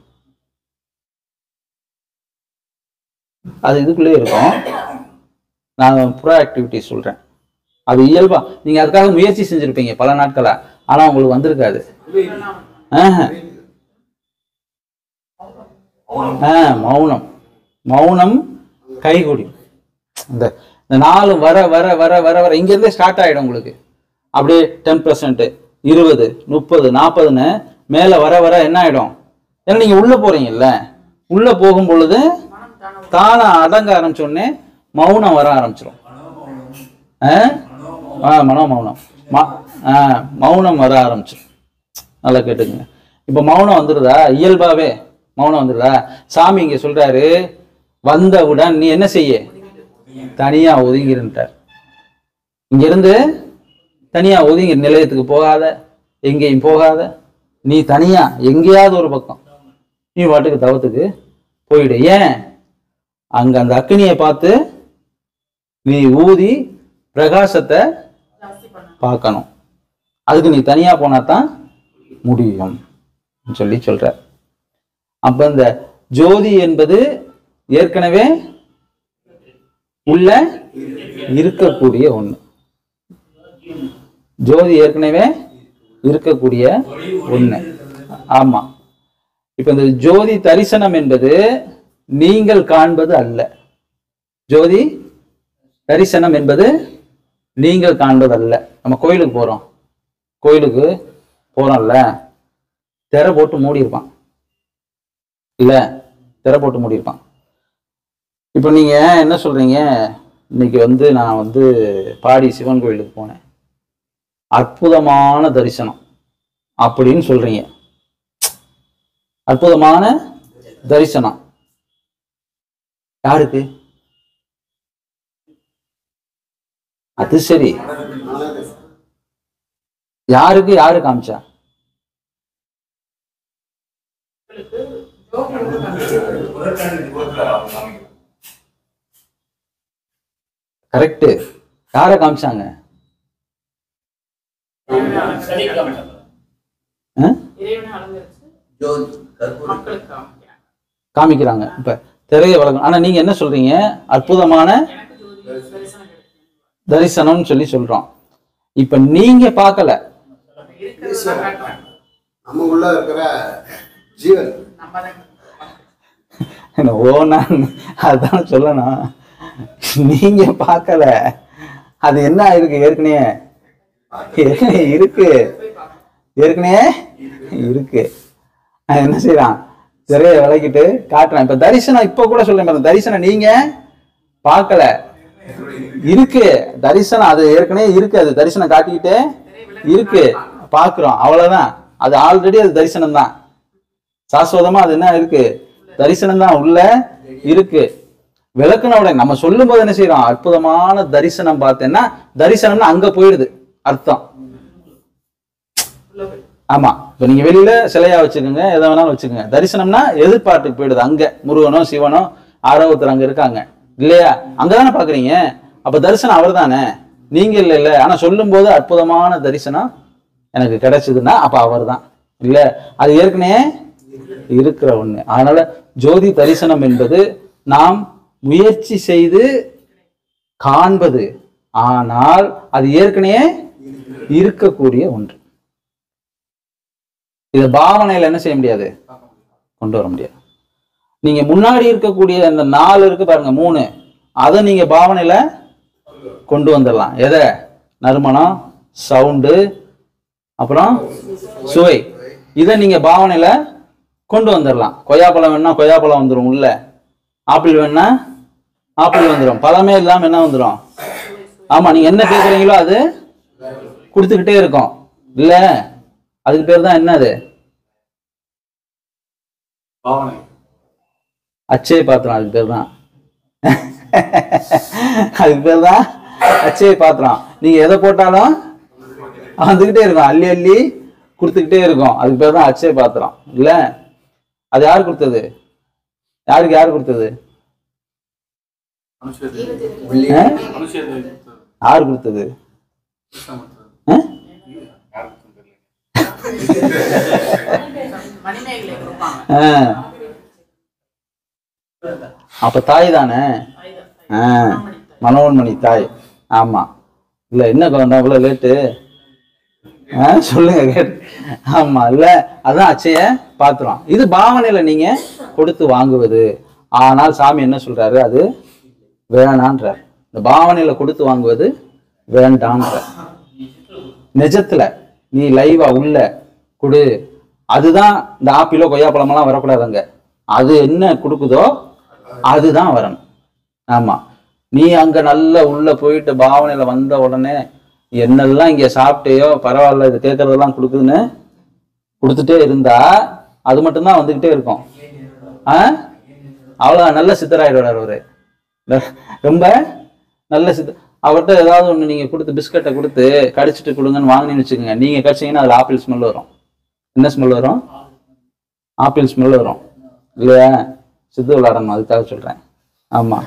அது இதுக்குள்ளே இருக்கும் நான் ப்ரோ ஆக்டிவிட்டி சொல்றேன் அது இயல்பா நீங்க அதுக்காக முயற்சி செஞ்சிருப்பீங்க பல நாட்களா ஆனா உங்களுக்கு வந்திருக்காது ஆஹ். ஆ மௌனம் மௌனம் கைகூடி இந்த இந்த நாலு வர வர வர வர வர இங்கேருந்தே ஸ்டார்ட் ஆகிடும் உங்களுக்கு அப்படியே டென் பர்சன்ட் இருபது முப்பது நாற்பதுன்னு மேலே வர வர என்ன ஆகிடும் ஏன்னா நீங்கள் உள்ளே போகிறீங்கல்ல உள்ளே போகும் பொழுது தானே அடங்க ஆரம்பிச்சோடனே மௌனம் வர ஆரம்பிச்சிடும் ஆ ஆ மனோ மௌனம் ம ஆ மௌனம் வர ஆரம்பிச்சிடும் நல்லா கேட்டுக்குங்க இப்போ மௌனம் வந்துடுதா இயல்பாவே மௌனம் வந்துடுதா சாமி இங்க சொல்றாரு வந்தவுடன் நீ என்ன செய்ய தனியா ஒதுங்கிருன்ட்டார் இங்க இருந்து தனியா ஒதுங்கி நிலையத்துக்கு போகாத எங்கேயும் போகாத நீ தனியா எங்கேயாவது ஒரு பக்கம் நீ பாட்டுக்கு தவத்துக்கு போயிடு ஏன் அங்க அந்த அக்னியை பார்த்து நீ ஊதி பிரகாசத்தை ஜாஸ்தி பண்ணணும் பார்க்கணும் அதுக்கு நீ தனியா போனா தான் முடியும் சொல்லி சொல்ற அப்ப இந்த ஜோதி என்பது ஏற்கனவே உள்ள இருக்கக்கூடிய ஒண்ணு ஜோதி ஏற்கனவே இருக்கக்கூடிய ஒண்ணு ஆமா இப்ப இந்த ஜோதி தரிசனம் என்பது நீங்கள் காண்பது அல்ல ஜோதி தரிசனம் என்பது நீங்கள் காண்பது அல்ல நம்ம கோயிலுக்கு போறோம் கோயிலுக்கு போறோம்ல திரை போட்டு மூடி இருப்பான் இல்ல திரை போட்டு மூடி இருப்பான் இப்போ நீங்க என்ன சொல்றீங்க இன்னைக்கு வந்து நான் வந்து பாடி சிவன் கோயிலுக்கு போனேன் அற்புதமான தரிசனம் அப்படின்னு சொல்றீங்க அற்புதமான தரிசனம் யாருக்கு அது சரி யாருக்கு யாரு காமிச்சா கரெக்ட் யாரை காமிச்சாங்க சரி காமிச்சாங்க. ஆ? இறைவனை அலங்கரிச்சு ஜோதி கற்பூரம் மக்களுக்கு காமிக்கிறாங்க காமிக்கிறாங்க இப்ப திரைய வழக்கம் ஆனா நீங்க என்ன சொல்றீங்க அற்புதமான எனக்கு ஜோதி தரிசனம் கிடைக்கும் தரிசனம்னு சொல்லி சொல்றோம் இப்ப நீங்க பார்க்கல இருக்கிறது காட்டுறாங்க நம்ம உள்ள இருக்கிற ஜீவன் நம்ம தான் என்ன ஓ நான் அதான் சொல்லணும் நீங்க பார்க்கல அது என்ன ஆயிருக்கு ஏற்கனவே ஏற்கனவே இருக்கு ஏற்கனவே இருக்கு அவன் என்ன செய்யறான் திரையை விளக்கிட்டு காட்டுறான் இப்ப தரிசனம் இப்ப கூட சொல்றேன் பாருங்க, தரிசனம் நீங்க பார்க்கல இருக்கு தரிசனம் அது ஏற்கனவே இருக்கு அது தரிசனம் காட்டிக்கிட்டே இருக்கு பாக்குறோம் அவ்வளவுதான் அது ஆல்ரெடி அது தரிசனம் தான் சாஸ்வதமா அது என்ன இருக்கு தரிசனம் தான் உள்ள இருக்கு விளக்குன உடனே நம்ம சொல்லும் போது என்ன செய்யறோம் அற்புதமான தரிசனம் பார்த்தேன்னா தரிசனம்னா அங்க போயிடுது அர்த்தம் ஆமா இப்ப நீங்க வெளியில சிலையா வச்சுக்கோங்க எதை வேணாலும் வச்சுக்கோங்க தரிசனம்னா எதிர்பார்ட்டுக்கு போயிடுது அங்க முருகனோ சிவனோ ஆரோக்கியத்தில் அங்க இருக்காங்க இல்லையா அங்கதானே பாக்குறீங்க அப்ப தரிசனம் அவர் தானே நீங்க இல்ல இல்ல ஆனா சொல்லும் போது அற்புதமான தரிசனம் எனக்கு கிடைச்சதுன்னா அப்ப அவர் தான் இல்ல அது ஏற்கனவே இருக்கிற ஒண்ணு அதனால ஜோதி தரிசனம் என்பது நாம் முயற்சி செய்து காண்பது ஆனால் அது ஏற்கனவே இருக்கக்கூடிய ஒன்று இதை பாவனையில என்ன செய்ய முடியாது கொண்டு வர முடியாது நீங்க முன்னாடி இருக்கக்கூடிய அந்த நாலு இருக்கு பாருங்க மூணு அதை நீங்க பாவனையில கொண்டு வந்துடலாம் எதை நறுமணம் சவுண்டு அப்புறம் சுவை இதை நீங்க பாவனையில கொண்டு வந்துடலாம் கொய்யாப்பழம் வேணா கொய்யாப்பழம் வந்துடும் உள்ள ஆப்பிள் வேணா ஆப்பிள் வந்துடும் பழமே இல்லாம என்ன வந்துடும் ஆமா நீங்க என்ன கேக்குறீங்களோ அது கொடுத்துக்கிட்டே இருக்கும் இல்ல அதுக்கு பேர் தான் என்னது பாவனை அச்சய பாத்திரம் அதுக்கு பேர் தான் அதுக்கு பேர் தான் அச்சய பாத்திரம் நீங்க எதை போட்டாலும் வந்துகிட்டே இருக்கும் அள்ளி அள்ளி கொடுத்துக்கிட்டே இருக்கும் அதுக்கு பேர் தான் அச்சய பாத்திரம் இல்ல அது யார் கொடுத்தது யாருக்கு யார் கொடுத்தது மனுஷன் ஆ? மனுஷன் யார் கொடுத்தது ஆ? மணிமேகலை கொடுப்பாங்க ஆ. அப்ப தாய் தானே ஆ, மனோன்மணி தாய் ஆமா இல்ல என்ன குழந்தை அவ்வளவு லேட்டு ஆ, சொல்லுங்க கேட்டு ஆமா இல்ல அதான் அச்சய பாத்திரம் இது பாவனையில நீங்க கொடுத்து வாங்குவது ஆனால் சாமி என்ன சொல்றாரு அது வேணான்றார் இந்த பாவனையில கொடுத்து வாங்குவது வேண்டான்றார் நிஜத்துல நீ லைவா உள்ள கொடு அதுதான் இந்த ஆப்பிளோ கொய்யாப்பழமெல்லாம் வரக்கூடாதுங்க அது என்ன கொடுக்குதோ அதுதான் வரணும் ஆமா நீ அங்க நல்ல உள்ள போயிட்டு பாவனையில வந்த உடனே என்னெல்லாம் இங்க சாப்பிட்டேயோ பரவாயில்ல இது கேட்கறதெல்லாம் கொடுக்குதுன்னு கொடுத்துட்டே இருந்தா அது மட்டும்தான் வந்துகிட்டே இருக்கும் ஆ அவ்வளோ நல்ல சித்தராயிடுவார் அவரு ந- ரொம்ப நல்ல சித்த அவர்கிட்ட ஏதாவது ஒன்று நீங்கள் கொடுத்து பிஸ்கட்டை கொடுத்து கடிச்சிட்டு கொடுங்கன்னு வாங்கினீங்கன்னு வச்சுக்கோங்க நீங்கள் கடிச்சீங்கன்னா அதில் ஆப்பிள் ஸ்மெல் வரும் என்ன ஸ்மெல் வரும் ஆப்பிள் ஸ்மெல் வரும் இல்லையா சித்து விளையாடணும் அதுக்காக சொல்கிறேன் ஆமாம்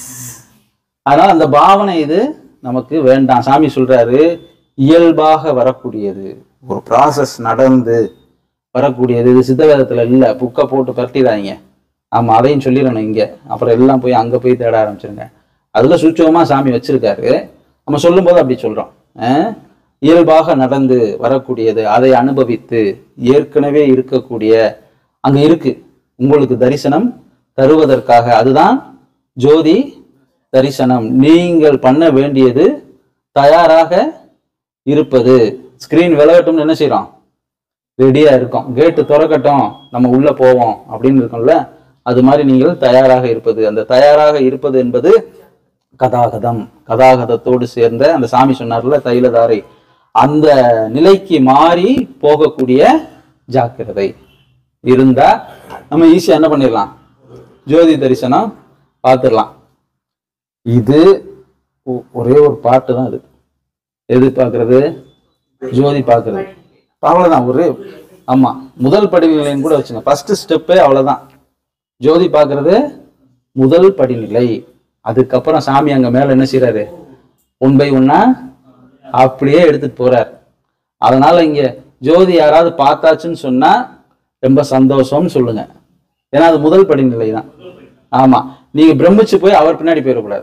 அதனால் அந்த பாவனை இது நமக்கு வேண்டாம் சாமி சொல்றாரு இயல்பாக வரக்கூடியது ஒரு ப்ராசஸ் நடந்து வரக்கூடியது இது சித்த வேதத்துல இல்ல புக்கை போட்டு பரட்டிடாதீங்க ஆமா அதையும் சொல்லிடணும் இங்க அப்புறம் எல்லாம் போய் அங்க போய் தேட ஆரம்பிச்சிருங்க அதுல சூட்சமா சாமி வச்சிருக்காரு நம்ம சொல்லும்போது அப்படி சொல்றோம் அஹ், இயல்பாக நடந்து வரக்கூடியது அதை அனுபவித்து ஏற்கனவே இருக்கக்கூடிய அங்க இருக்கு உங்களுக்கு தரிசனம் தருவதற்காக அதுதான் ஜோதி தரிசனம் நீங்கள் பண்ண வேண்டியது தயாராக இருப்பது ஸ்கிரீன் விலகட்டும்னு என்ன செய்றோம் ரெடியா இருக்கும் கேட்டு திறக்கட்டும் நம்ம உள்ள போவோம் அப்படின்னு இருக்கோம்ல அது மாதிரி நீங்கள் தயாராக இருப்பது அந்த தயாராக இருப்பது என்பது கதாகதம் கதாகதத்தோடு சேர்ந்த அந்த சாமி சொன்னார்ல தைலதாரை அந்த நிலைக்கு மாறி போகக்கூடிய ஜாக்கிரதை இருந்தா நம்ம ஈஸியா என்ன பண்ணிடலாம் ஜோதி தரிசனம் பார்த்துடலாம் இது ஒ- ஒரே ஒரு பாட்டு தான் இது எது பார்க்கறது ஜோதி பார்க்கறது அவ்வளவுதான் ஒரே ஆமா முதல் படிநிலைன்னு கூட வச்சுங்க ஃபர்ஸ்ட் ஸ்டெப்பே அவ்வளவுதான் ஜோதி பார்க்கறது முதல் படிநிலை அதுக்கப்புறம் சாமி அங்க மேல என்ன செய்றாரு ஒன் பை ஒன்னா அப்படியே எடுத்துட்டு போறார் அதனால இங்க ஜோதி யாராவது பார்த்தாச்சுன்னு சொன்னா ரொம்ப சந்தோஷம்னு சொல்லுங்க ஏன்னா அது முதல் படிநிலை தான் ஆமா நீங்க பிரமிச்சு போய் அவர் பின்னாடி போயிடக்கூடாது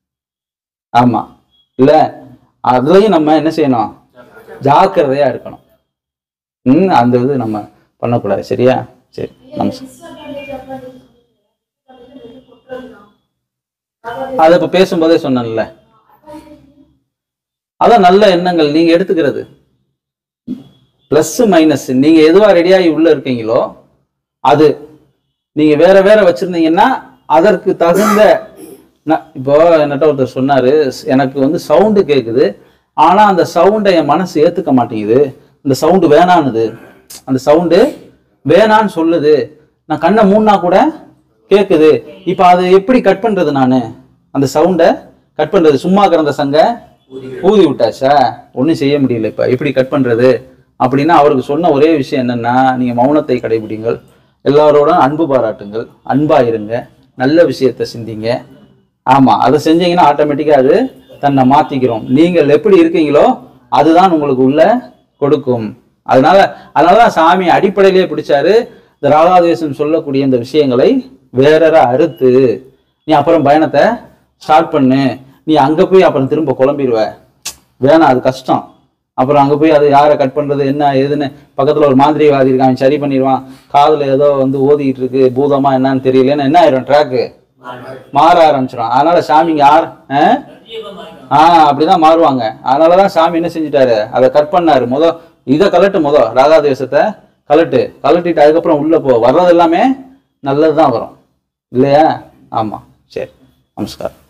ஆமா இல்ல அதுலயும் நம்ம என்ன செய்யணும் ஜாக்கிரதையா இருக்கணும் ம் அந்த இது நம்ம பண்ணக்கூடாது சரியா சரி நமஸ்காரம் அதை இப்ப பேசும்போதே சொன்னேன்ல அதான் நல்ல எண்ணங்கள் நீங்க எடுத்துக்கிறது பிளஸ் மைனஸ் நீங்க எதுவா ரெடியாகி உள்ள இருக்கீங்களோ அது நீங்க வேற வேற வச்சிருந்தீங்கன்னா அதற்கு தகுந்த ந- இப்போ என்னட்ட ஒருத்தர் சொன்னாரு "ஸ்- எனக்கு வந்து சவுண்டு கேக்குது ஆனா அந்த சவுண்டை என் மனசு ஏத்துக்க மாட்டேங்குது அந்த சவுண்டு வேணானுது அந்த சவுண்டு வேணான்னு சொல்லுது நான் கண்ணை மூடினா கூட கேக்குது இப்போ அதை எப்படி கட் பண்றது நானு அந்த சவுண்டை கட் பண்றது சும்மா கிடந்த சங்க ஊதி விட்டாச்சா ஒன்றும் செய்ய முடியல இப்போ எப்படி கட் பண்றது அப்படின்னா அவருக்கு சொன்ன ஒரே விஷயம் என்னன்னா நீங்க மௌனத்தை கடைபிடிங்கள் எல்லாரோட அன்பு பாராட்டுங்கள் அன்பா இருங்க நல்ல விஷயத்தை சிந்திங்க ஆமா அதை செஞ்சீங்கன்னா ஆட்டோமேட்டிக்கா அது தன்னை மாத்திக்கிறோம் நீங்கள் எப்படி இருக்கீங்களோ அதுதான் உங்களுக்கு உள்ள கொடுக்கும் அதனால அதனாலதான் சாமி அடிப்படையிலேயே பிடிச்சாரு இந்த ராதாதேசம் சொல்லக்கூடிய இந்த விஷயங்களை வேறற அறுத்து நீ அப்புறம் பயணத்தை ஸ்டார்ட் பண்ணு நீ அங்க போய் அப்புறம் திரும்ப குழம்பிடுவ வேணாம் அது கஷ்டம் அப்புறம் அங்க போய் அது யாரை கட் பண்றது என்ன ஏதுன்னு பக்கத்துல ஒரு மாந்திரிகவாதி இருக்கான் அவன் சரி பண்ணிடுவான் காதுல ஏதோ வந்து ஓதிக்கிட்டு இருக்கு பூதமா என்னன்னு தெரியலன்னு என்ன ஆயிரும் ட்ராக்கு மாற ஆரம்பிச்சிடும் அதனால சாமிங்க யார் ஆ? ஆ அப்படிதான் மாறுவாங்க அதனாலதான் சாமி என்ன செஞ்சுட்டாரு அதை கட் பண்ணாரு முத இதை கலட்டு முத ராகாதேசத்தை கலட்டு கலட்டிட்டு அதுக்கப்புறம் உள்ள போ வர்றது எல்லாமே நல்லதுதான் வரும் இல்லையா ஆமா சரி நமஸ்காரம்